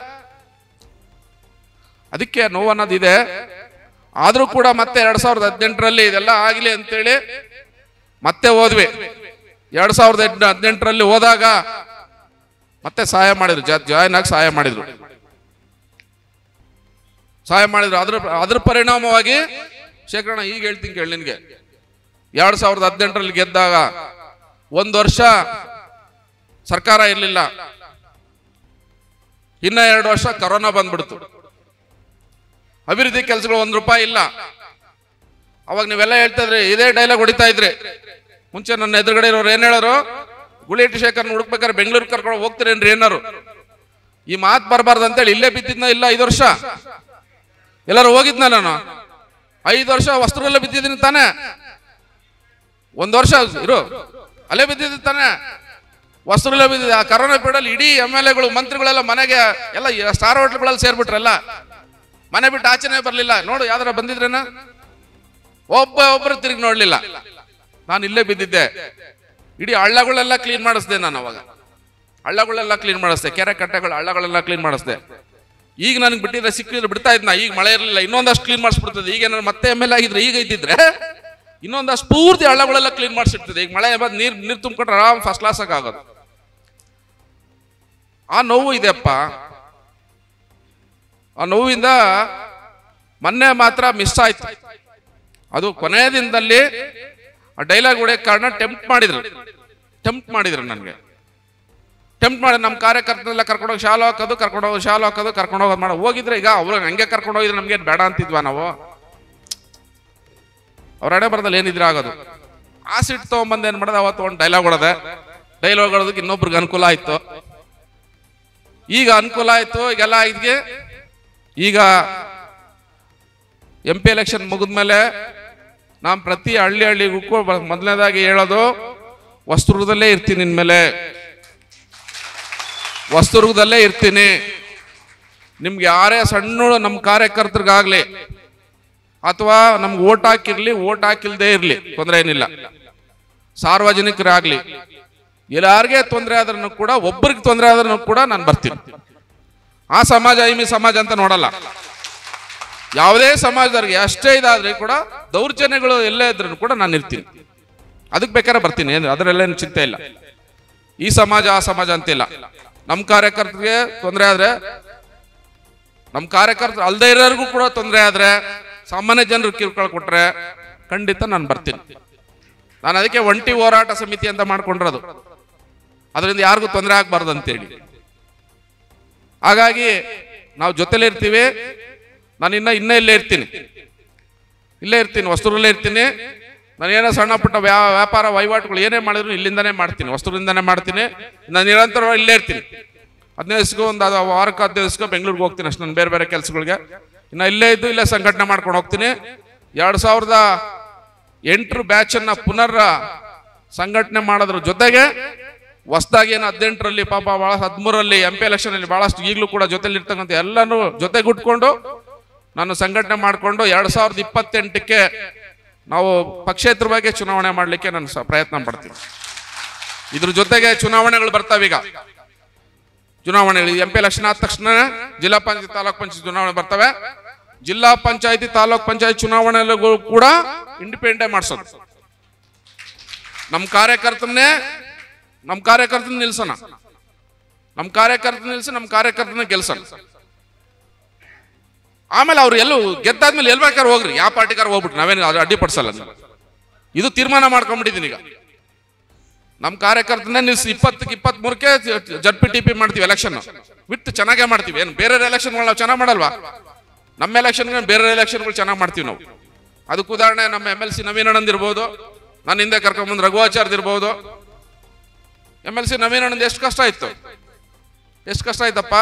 ಅದಕ್ಕೆ ನೋವು ಅನ್ನೋದಿದೆ ಆದ್ರೂ ಕೂಡ ಮತ್ತೆ ಎರಡ್ ಸಾವಿರದ ಹದಿನೆಂಟರಲ್ಲಿ ಇದೆಲ್ಲ ಆಗ್ಲಿ ಅಂತೇಳಿ ಮತ್ತೆ ಹೋದ್ವಿ ಎರಡ್ ಸಾವಿರದ ಹದಿನೆಂಟರಲ್ಲಿ ಹೋದಾಗ ಮತ್ತೆ ಸಹಾಯ ಮಾಡಿದ್ರು ಜಾಯ್ನ್ ಆಗಿ ಸಹಾಯ ಮಾಡಿದ್ರು ಸಹಾಯ ಮಾಡಿದ್ರು ಅದ್ರ ಅದ್ರ ಪರಿಣಾಮವಾಗಿ ಶೇಖರಣ ಈಗ ಹೇಳ್ತೀನಿ ಕೇಳಿ ನಿನ್ಗೆ ಎರಡ್ ಸಾವಿರದ ಹದಿನೆಂಟರಲ್ಲಿ ಗೆದ್ದಾಗ ಒಂದು ವರ್ಷ ಸರ್ಕಾರ ಇರಲಿಲ್ಲ ಇನ್ನ ಎರಡು ವರ್ಷ ಕರೋನಾ ಬಂದ್ಬಿಡ್ತು ಅಭಿವೃದ್ಧಿ ಕೆಲಸಗಳು ಒಂದ್ ರೂಪಾಯಿ ಇಲ್ಲ ಅವಾಗ ನೀವೆಲ್ಲ ಹೇಳ್ತಾ ಇದ್ರಿ ಇದೇ ಡೈಲಾಗ್ ಹೊಡಿತಾ ಇದ್ರಿ ಮುಂಚೆ ನನ್ನ ಎದುರುಗಡೆ ಇರೋರು ಏನ್ ಹೇಳೋರು ಗುಳಿಟಿ ಶೇಖರ್ನ ಹುಡುಕ್ಬೇಕಾದ್ರೆ ಬೆಂಗಳೂರು ಕರ್ಕೊಂಡು ಹೋಗ್ತೀರೇನ್ರಿ ಏನಾರು ಈ ಮಾತು ಬರಬಾರ್ದು ಅಂತೇಳಿ ಇಲ್ಲೇ ಬಿದ್ದಿದ್ನ ಇಲ್ಲ ಐದು ವರ್ಷ ಎಲ್ಲರೂ ಹೋಗಿದ್ನ ನಾನು ಐದು ವರ್ಷ ವಸ್ತ್ರದಲ್ಲೇ ಬಿದ್ದಿದ್ದೀನಿ ತಾನೆ ಒಂದ್ ವರ್ಷ ಇರು ಅಲ್ಲೇ ಬಿದ್ದಿದ್ದೀನಿ ತಾನೆ ವಸ್ತ್ರದಲ್ಲೇ ಬಿದ್ದಿದೆ ಆ ಕರೋನಾ ಪೀರಿಯಡ್ ಇಡೀ ಎಮ್ ಎಲ್ ಎಗಳು ಮಂತ್ರಿಗಳೆಲ್ಲ ಮನೆಗೆ ಎಲ್ಲ ಸ್ಟಾರ್ ಹೋಟ್ಲ್ಗಳಲ್ಲಿ ಸೇರ್ಬಿಟ್ರಲ್ಲ ಮನೆ ಬಿಟ್ಟು ಆಚೆನೆ ಬರ್ಲಿಲ್ಲ ನೋಡು ಯಾವ್ದಾರ ಬಂದಿದ್ರೇನ ಒಬ್ಬ ಒಬ್ಬರು ತಿರುಗಿ ನೋಡ್ಲಿಲ್ಲ ನಾನು ಇಲ್ಲೇ ಬಿದ್ದಿದ್ದೆ ಇಡೀ ಹಳ್ಳಗಳೆಲ್ಲ ಕ್ಲೀನ್ ಮಾಡಿಸ್ದೆ ನಾನು ಅವಾಗ ಹಳ್ಳಗಳೆಲ್ಲ ಕ್ಲೀನ್ ಮಾಡಿಸ್ದೆ ಕೆರೆ ಕಟ್ಟೆಗಳು ಹಳ್ಳಗಳೆಲ್ಲ ಕ್ಲೀನ್ ಮಾಡಿಸ್ದೆ ಈಗ ನನಗೆ ಬಿಟ್ಟಿದ್ರೆ ಸಿಕ್ಕಿದ್ರೆ ಬಿಡ್ತಾ ಇದ್ನ ಈಗ ಮಳೆ ಇರಲಿಲ್ಲ ಇನ್ನೊಂದಷ್ಟು ಕ್ಲೀನ್ ಮಾಡಿಸ್ಬಿಡ್ತದೆ ಈಗ ನಾನು ಮತ್ತೆ ಎಮ್ ಎಲ್ ಆಗಿದ್ರೆ ಈಗ ಇದ್ದಿದ್ರೆ ಇನ್ನೊಂದಷ್ಟು ಪೂರ್ತಿ ಹಳ್ಳಗಳೆಲ್ಲ ಕ್ಲೀನ್ ಮಾಡಿಸಿರ್ತದೆ ಈಗ ಮಳೆ ಬಂದು ನೀರು ನೀರು ತುಂಬಿಕೊಂಡ್ರೆ ಆರಾಮ್ ಫಸ್ಟ್ ಕ್ಲಾಸ್ ಆಗೋದು ಆ ನೋವು ಇದೆಯಪ್ಪ ಆ ನೋವಿಂದ ಮೊನ್ನೆ ಮಾತ್ರ ಮಿಸ್ ಆಯ್ತು ಅದು ಕೊನೆಯ ದಿನದಲ್ಲಿ ಆ ಡೈಲಾಗ್ ಹೊಡೆಯಕ್ಕೆ ಕಾರಣ ಟೆಂಪ್ಟ್ ಮಾಡಿದ್ರು ಟೆಂಪ್ಟ್ ಮಾಡಿದ್ರು ನನಗೆ ಟೆಂಪ್ಟ್ ಮಾಡಿ ನಮ್ಮ ಕಾರ್ಯಕರ್ತನೆಲ್ಲ ಕರ್ಕೊಂಡೋಗಿ ಶಾಲು ಹಾಕೋದು ಕರ್ಕೊಂಡೋಗಿ ಶಾಲು ಹಾಕೋದು ಕರ್ಕೊಂಡೋಗೋದು ಮಾಡೋ ಹೋಗಿದ್ರೆ ಈಗ ಅವ್ರು ಹಂಗೆ ಕರ್ಕೊಂಡು ಹೋಗಿದ್ರೆ ನಮ್ಗೆ ಬೇಡ ಅಂತಿದ್ವಾ ನಾವು ಅವ್ರ ಹಣೆ ಬರದಲ್ಲಿ ಏನಿದ್ರೆ ಆಗೋದು ಆ ಸಿಟ್ಟು ತಗೊಂಬಂದು ಏನ್ ಮಾಡೋದು ಅವತ್ತು ಒಂದು ಡೈಲಾಗ್ ಹೊಡೆದೆ ಡೈಲಾಗ್ ಹೊಡೋದಕ್ಕೆ ಇನ್ನೊಬ್ರಿಗೆ ಅನುಕೂಲ ಆಯ್ತು ಈಗ ಅನುಕೂಲ ಆಯ್ತು ಈಗೆಲ್ಲ ಇದ್ಗೆ ಈಗ ಎಂ ಪಿ ಎಲೆಕ್ಷನ್ ಮುಗಿದ್ಮೇಲೆ ನಾನು ಪ್ರತಿ ಹಳ್ಳಿ ಹಳ್ಳಿಗೂ ಕೂಡ ಮೊದಲನೇದಾಗಿ ಹೇಳೋದು ವಸ್ತುರ್ಗದಲ್ಲೇ ಇರ್ತೀನಿ ಇನ್ಮೇಲೆ ವಸ್ತುರ್ಗದಲ್ಲೇ ಇರ್ತೀನಿ ನಿಮ್ಗೆ ಯಾರೇ ಸಣ್ಣ ನಮ್ಮ ಕಾರ್ಯಕರ್ತರಿಗಾಗ್ಲಿ ಅಥವಾ ನಮ್ಗೆ ಓಟ್ ಹಾಕಿರ್ಲಿ ಓಟ್ ಹಾಕಿಲ್ದೇ ಇರ್ಲಿ ತೊಂದರೆ ಏನಿಲ್ಲ ಸಾರ್ವಜನಿಕರಾಗ್ಲಿ ಯಾರಿಗೆ ತೊಂದರೆ ಆದ್ರೂ ಕೂಡ ಒಬ್ಬರಿಗೆ ತೊಂದರೆ ಆದ್ರೂ ಕೂಡ ನಾನು ಬರ್ತೀನಿ ಆ ಸಮಾಜ ಈ ಸಮಾಜ ಅಂತ ನೋಡಲ್ಲ ಯಾವುದೇ ಸಮಾಜದವ್ರಿಗೆ ಅಷ್ಟೇ ಇದಾದ್ರೆ ಕೂಡ ದೌರ್ಜನ್ಯಗಳು ಎಲ್ಲೇ ಇದ್ರೂ ಕೂಡ ನಾನು ಇರ್ತೀನಿ ಅದಕ್ಕೆ ಬೇಕಾದ್ರೆ ಬರ್ತೀನಿ ಏನು ಅದರಲ್ಲೇನು ಚಿಂತೆ ಇಲ್ಲ ಈ ಸಮಾಜ ಆ ಸಮಾಜ ಅಂತಿಲ್ಲ ನಮ್ಮ ಕಾರ್ಯಕರ್ತರಿಗೆ ತೊಂದರೆ ಆದ್ರೆ ನಮ್ಮ ಕಾರ್ಯಕರ್ತರು ಅಲ್ದೇ ಇರೋರ್ಗೂ ಕೂಡ ತೊಂದರೆ ಆದ್ರೆ ಸಾಮಾನ್ಯ ಜನರು ಕಿರುಕುಳ ಕೊಟ್ರೆ ಖಂಡಿತ ನಾನು ಬರ್ತೀನಿ ನಾನು ಅದಕ್ಕೆ ಒಂಟಿ ಹೋರಾಟ ಸಮಿತಿ ಅಂತ ಮಾಡ್ಕೊಂಡಿರೋದು ಅದರಿಂದ ಯಾರಿಗೂ ತೊಂದರೆ ಆಗ್ಬಾರ್ದು ಅಂತೇಳಿ ಹಾಗಾಗಿ ನಾವು ಜೊತೆಲೇ ಇರ್ತೀವಿ ನಾನು ಇನ್ನ ಇನ್ನೇ ಇಲ್ಲೇ ಇರ್ತೀನಿ ಇಲ್ಲೇ ಇರ್ತೀನಿ ವಸ್ತುರಲ್ಲೇ ಇರ್ತೀನಿ ನಾನು ಏನೋ ಸಣ್ಣ ಪುಟ್ಟ ವ್ಯಾ ವ್ಯಾಪಾರ ವಹಿವಾಟುಗಳು ಏನೇ ಮಾಡಿದ್ರು ಇಲ್ಲಿಂದಾನೇ ಮಾಡ್ತೀನಿ ವಸ್ತುರಿಂದಾನೇ ಮಾಡ್ತೀನಿ ನಾನು ನಿರಂತರವಾಗಿ ಇಲ್ಲೇ ಇರ್ತೀನಿ ಹದಿನೈದು ದಿವಸಕ್ಕೂ ಒಂದು ಅದು ವಾರಕ್ಕೆ ಹದಿನೈದು ದಿವಸಕ್ಕೆ ಬೆಂಗಳೂರಿಗೆ ಹೋಗ್ತೀನಿ ಅಷ್ಟು ನಾನು ಬೇರೆ ಬೇರೆ ಕೆಲಸಗಳಿಗೆ ಇನ್ನು ಇಲ್ಲೇ ಇದ್ದು ಇಲ್ಲೇ ಸಂಘಟನೆ ಮಾಡ್ಕೊಂಡು ಹೋಗ್ತೀನಿ ಎರಡು ಸಾವಿರದ ಎಂಟರ ಬ್ಯಾಚನ್ನು ಪುನರ್ ಸಂಘಟನೆ ಮಾಡೋದ್ರ ಜೊತೆಗೆ ಹೊಸದಾಗಿ ಏನು ಹದಿನೆಂಟರಲ್ಲಿ ಪಾಪ ಭಾಳ ಹದಿಮೂರರಲ್ಲಿ ಎಂ ಪಿ ಎಲೆಕ್ಷನಲ್ಲಿ ಭಾಳಷ್ಟು ಈಗಲೂ ಕೂಡ ಜೊತೆಲಿ ಇರ್ತಕ್ಕಂಥ ಎಲ್ಲನೂ ಜೊತೆಗುಟ್ಕೊಂಡು ನಾನು ಸಂಘಟನೆ ಮಾಡಿಕೊಂಡು ಎರಡು ಸಾವಿರದ ಇಪ್ಪತ್ತೆಂಟಕ್ಕೆ ನಾವು ಪಕ್ಷೇತರವಾಗಿ ಚುನಾವಣೆ ಮಾಡಲಿಕ್ಕೆ ನಾನು ಸ- ಪ್ರಯತ್ನ ಪಡ್ತೀನಿ ಇದ್ರ ಜೊತೆಗೆ ಚುನಾವಣೆಗಳು ಬರ್ತಾವೀಗ ಚುನಾವಣೆಗಳು ಎಂ ಪಿ ಎಲೆಕ್ಷನ್ ಆದ ತಕ್ಷಣ ಜಿಲ್ಲಾ ಪಂಚಾಯತ್ ತಾಲೂಕ್ ಪಂಚಾಯತ್ ಚುನಾವಣೆ ಬರ್ತವೆ ಜಿಲ್ಲಾ ಪಂಚಾಯತಿ ತಾಲೂಕ್ ಪಂಚಾಯತ್ ಚುನಾವಣೆಗಳು ಕೂಡ ಇಂಡಿಪೆಂಡೆಂಟ್ ಮಾಡಿಸೋದು ನಮ್ಮ ಕಾರ್ಯಕರ್ತನ್ನೇ ನಮ್ಮ ಕಾರ್ಯಕರ್ತನ ನಿಲ್ಸೋಣ ನಮ್ಮ ಕಾರ್ಯಕರ್ತನ ನಿಲ್ಸಿ ನಮ್ಮ ಕಾರ್ಯಕರ್ತನ ಗೆಲ್ಸೋಣ ಆಮೇಲೆ ಅವ್ರು ಎಲ್ಲೂ ಗೆದ್ದಾದ್ಮೇಲೆ ಎಲ್ ಬೇಕಾದ್ರೆ ಹೋಗ್ರಿ ಯಾವ ಪಾರ್ಟಿಗಾರ ಹೋಗ್ಬಿಟ್ಟು ನಾವೇನು ಅದು ಅಡ್ಡಿಪಡಿಸಲ್ಲ ಅದನ್ನ. ಇದು ತೀರ್ಮಾನ ಮಾಡ್ಕೊಂಡ್ಬಿಟ್ಟಿದ್ದೀನಿ ಈಗ ನಮ್ಮ ಕಾರ್ಯಕರ್ತನೇ ನಿಲ್ಸಿ ಇಪ್ಪತ್ತಕ್ಕೆ ಇಪ್ಪತ್ತ್ ಮೂರಕ್ಕೆ ಜಡ್ ಪಿ ಟಿ ಪಿ ಮಾಡ್ತೀವಿ ಎಲೆಕ್ಷನ್ ಬಿಟ್ಟು ಚೆನ್ನಾಗೇ ಮಾಡ್ತೀವಿ ಏನು ಬೇರೆ ಎಲೆಕ್ಷನ್ಗಳು ನಾವು ಚೆನ್ನಾಗಿ ಮಾಡಲ್ವಾ ನಮ್ಮ ಎಲೆಕ್ಷನ್ ಬೇರೆ ಎಲೆಕ್ಷನ್ಗಳು ಚೆನ್ನಾಗಿ ಮಾಡ್ತೀವಿ ನಾವು ಅದಕ್ಕೆ ಉದಾಹರಣೆ ನಮ್ಮ ಎಮ್ ಎಲ್ ಸಿ ನವೀನಾನಂದ್ ಇರ್ಬೋದು ನನ್ನ ಹಿಂದೆ ಕರ್ಕೊಂಬಂದು ರಘುವಾಚಾರ್ಯ ಇರ್ಬೋದು ಎಮ್ ಎಲ್ ಸಿ ನವೀನಾನಂದ್ ಎಷ್ಟು ಕಷ್ಟ ಆಯ್ತು ಎಷ್ಟು ಕಷ್ಟ ಆಯ್ತಪ್ಪ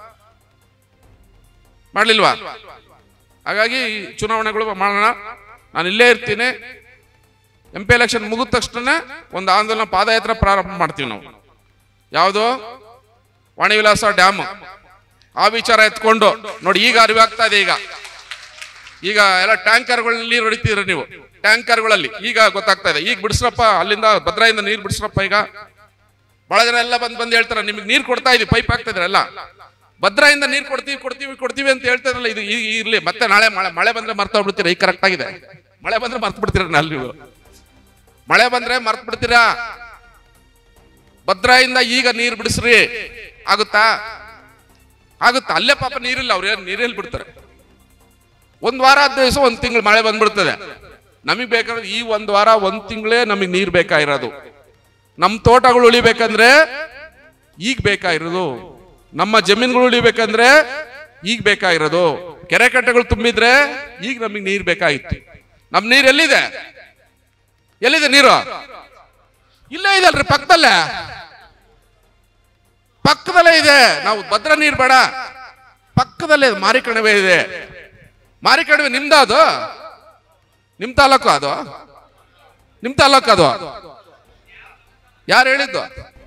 ಮಾಡ್ಲಿಲ್ವಾ ಹಾಗಾಗಿ ಈ ಚುನಾವಣೆಗಳು ಮಾಡೋಣ ನಾನು ಇಲ್ಲೇ ಇರ್ತೀನಿ ಎಂ ಪಿ ಎಲೆಕ್ಷನ್ ಮುಗಿದ ತಕ್ಷಣ ಒಂದು ಆಂದೋಲನ ಪಾದಯಾತ್ರೆ ಪ್ರಾರಂಭ ಮಾಡ್ತೀವಿ ನಾವು ಯಾವುದು ವಾಣಿವಿಲಾಸ ಡ್ಯಾಮ್ ಆ ವಿಚಾರ ಎತ್ಕೊಂಡು ನೋಡಿ ಈಗ ಅರಿವಾಗ್ತಾ ಇದೆ ಈಗ ಈಗ ಎಲ್ಲ ಟ್ಯಾಂಕರ್ಗಳಲ್ಲಿ ನೀರು ಹೊಡಿತೀರ ನೀವು ಟ್ಯಾಂಕರ್ಗಳಲ್ಲಿ ಈಗ ಗೊತ್ತಾಗ್ತಾ ಇದೆ ಈಗ ಬಿಡಿಸ್ರಪ್ಪ ಅಲ್ಲಿಂದ ಭದ್ರಾಯಿಂದ ನೀರು ಬಿಡಿಸ್ರಪ್ಪ ಈಗ ಬಹಳ ಜನ ಎಲ್ಲ ಬಂದ್ ಬಂದು ಹೇಳ್ತಾರೆ ನಿಮಗೆ ನೀರು ಕೊಡ್ತಾ ಇದೀವಿ ಪೈಪ್ ಹಾಕ್ತಾ ಇದ್ರಲ್ಲ ಭದ್ರಾಯಿಂದ ನೀರು ಕೊಡ್ತೀವಿ ಕೊಡ್ತೀವಿ ಕೊಡ್ತೀವಿ ಅಂತ ಹೇಳ್ತಾರಲ್ಲ ಇದು ಈ- ಇರ್ಲಿ ಮತ್ತೆ ನಾಳೆ ಮಳೆ ಮಳೆ ಬಂದ್ರೆ ಮರ್ತಾ ಬಿಡ್ತೀರಾ ಈಗ ಕರೆಕ್ಟ್ ಆಗಿದೆ ಮಳೆ ಬಂದ್ರೆ ಮರ್ತು ಬಿಡ್ತೀರ ಅಲ್ಲಿ ನೀವು ಮಳೆ ಬಂದ್ರೆ ಮರ್ತು ಬಿಡ್ತೀರಾ ಭದ್ರಾಯಿಂದ ಈಗ ನೀರು ಬಿಡಿಸ್ರಿ ಆಗುತ್ತಾ ಆಗುತ್ತಾ ಅಲ್ಲೇ ಪಾಪ ನೀರಿಲ್ಲ ಅವ್ರು ಏನು ನೀರಲ್ಲಿ ಬಿಡ್ತಾರೆ ಒಂದ್ ವಾರ ಹತ್ತು ದಿವಸ ಒಂದ್ ತಿಂಗಳು ಮಳೆ ಬಂದ್ಬಿಡ್ತದೆ ನಮಗೆ ಬೇಕಾದ್ರೆ ಈ ಒಂದ್ ವಾರ ಒಂದ್ ತಿಂಗಳೇ ನಮಗೆ ನೀರ್ ಬೇಕಾಗಿರೋದು ನಮ್ಮ ತೋಟಗಳು ಉಳಿಬೇಕಂದ್ರೆ ಈಗ ಬೇಕಾಗಿರೋದು ನಮ್ಮ ಜಮೀನುಗಳು ಉಳಿಬೇಕಂದ್ರೆ ಈಗ ಬೇಕಾಗಿರೋದು ಕೆರೆ ಕಟ್ಟೆಗಳು ತುಂಬಿದ್ರೆ ಈಗ ನಮಗೆ ನೀರ್ ಬೇಕಾಗಿತ್ತು ನಮ್ ನೀರ್ ಎಲ್ಲಿದೆ ಎಲ್ಲಿದೆ ನೀರು ಇಲ್ಲೇ ಇದಲ್ರಿ ಪಕ್ಕದಲ್ಲೇ ಪಕ್ಕದಲ್ಲೇ ಇದೆ ನಾವು ಭದ್ರ ನೀರ್ ಬೇಡ ಪಕ್ಕದಲ್ಲೇ ಮಾರಿಕಣಿವೆ ಇದೆ ಮಾರಿಕಣಿವೆ ನಿಮ್ದ ಅದು ನಿಮ್ ತಾಲೂಕು ಅದು ನಿಮ್ ತಾಲೂಕು ಅದು ಯಾರು ಹೇಳಿದ್ದು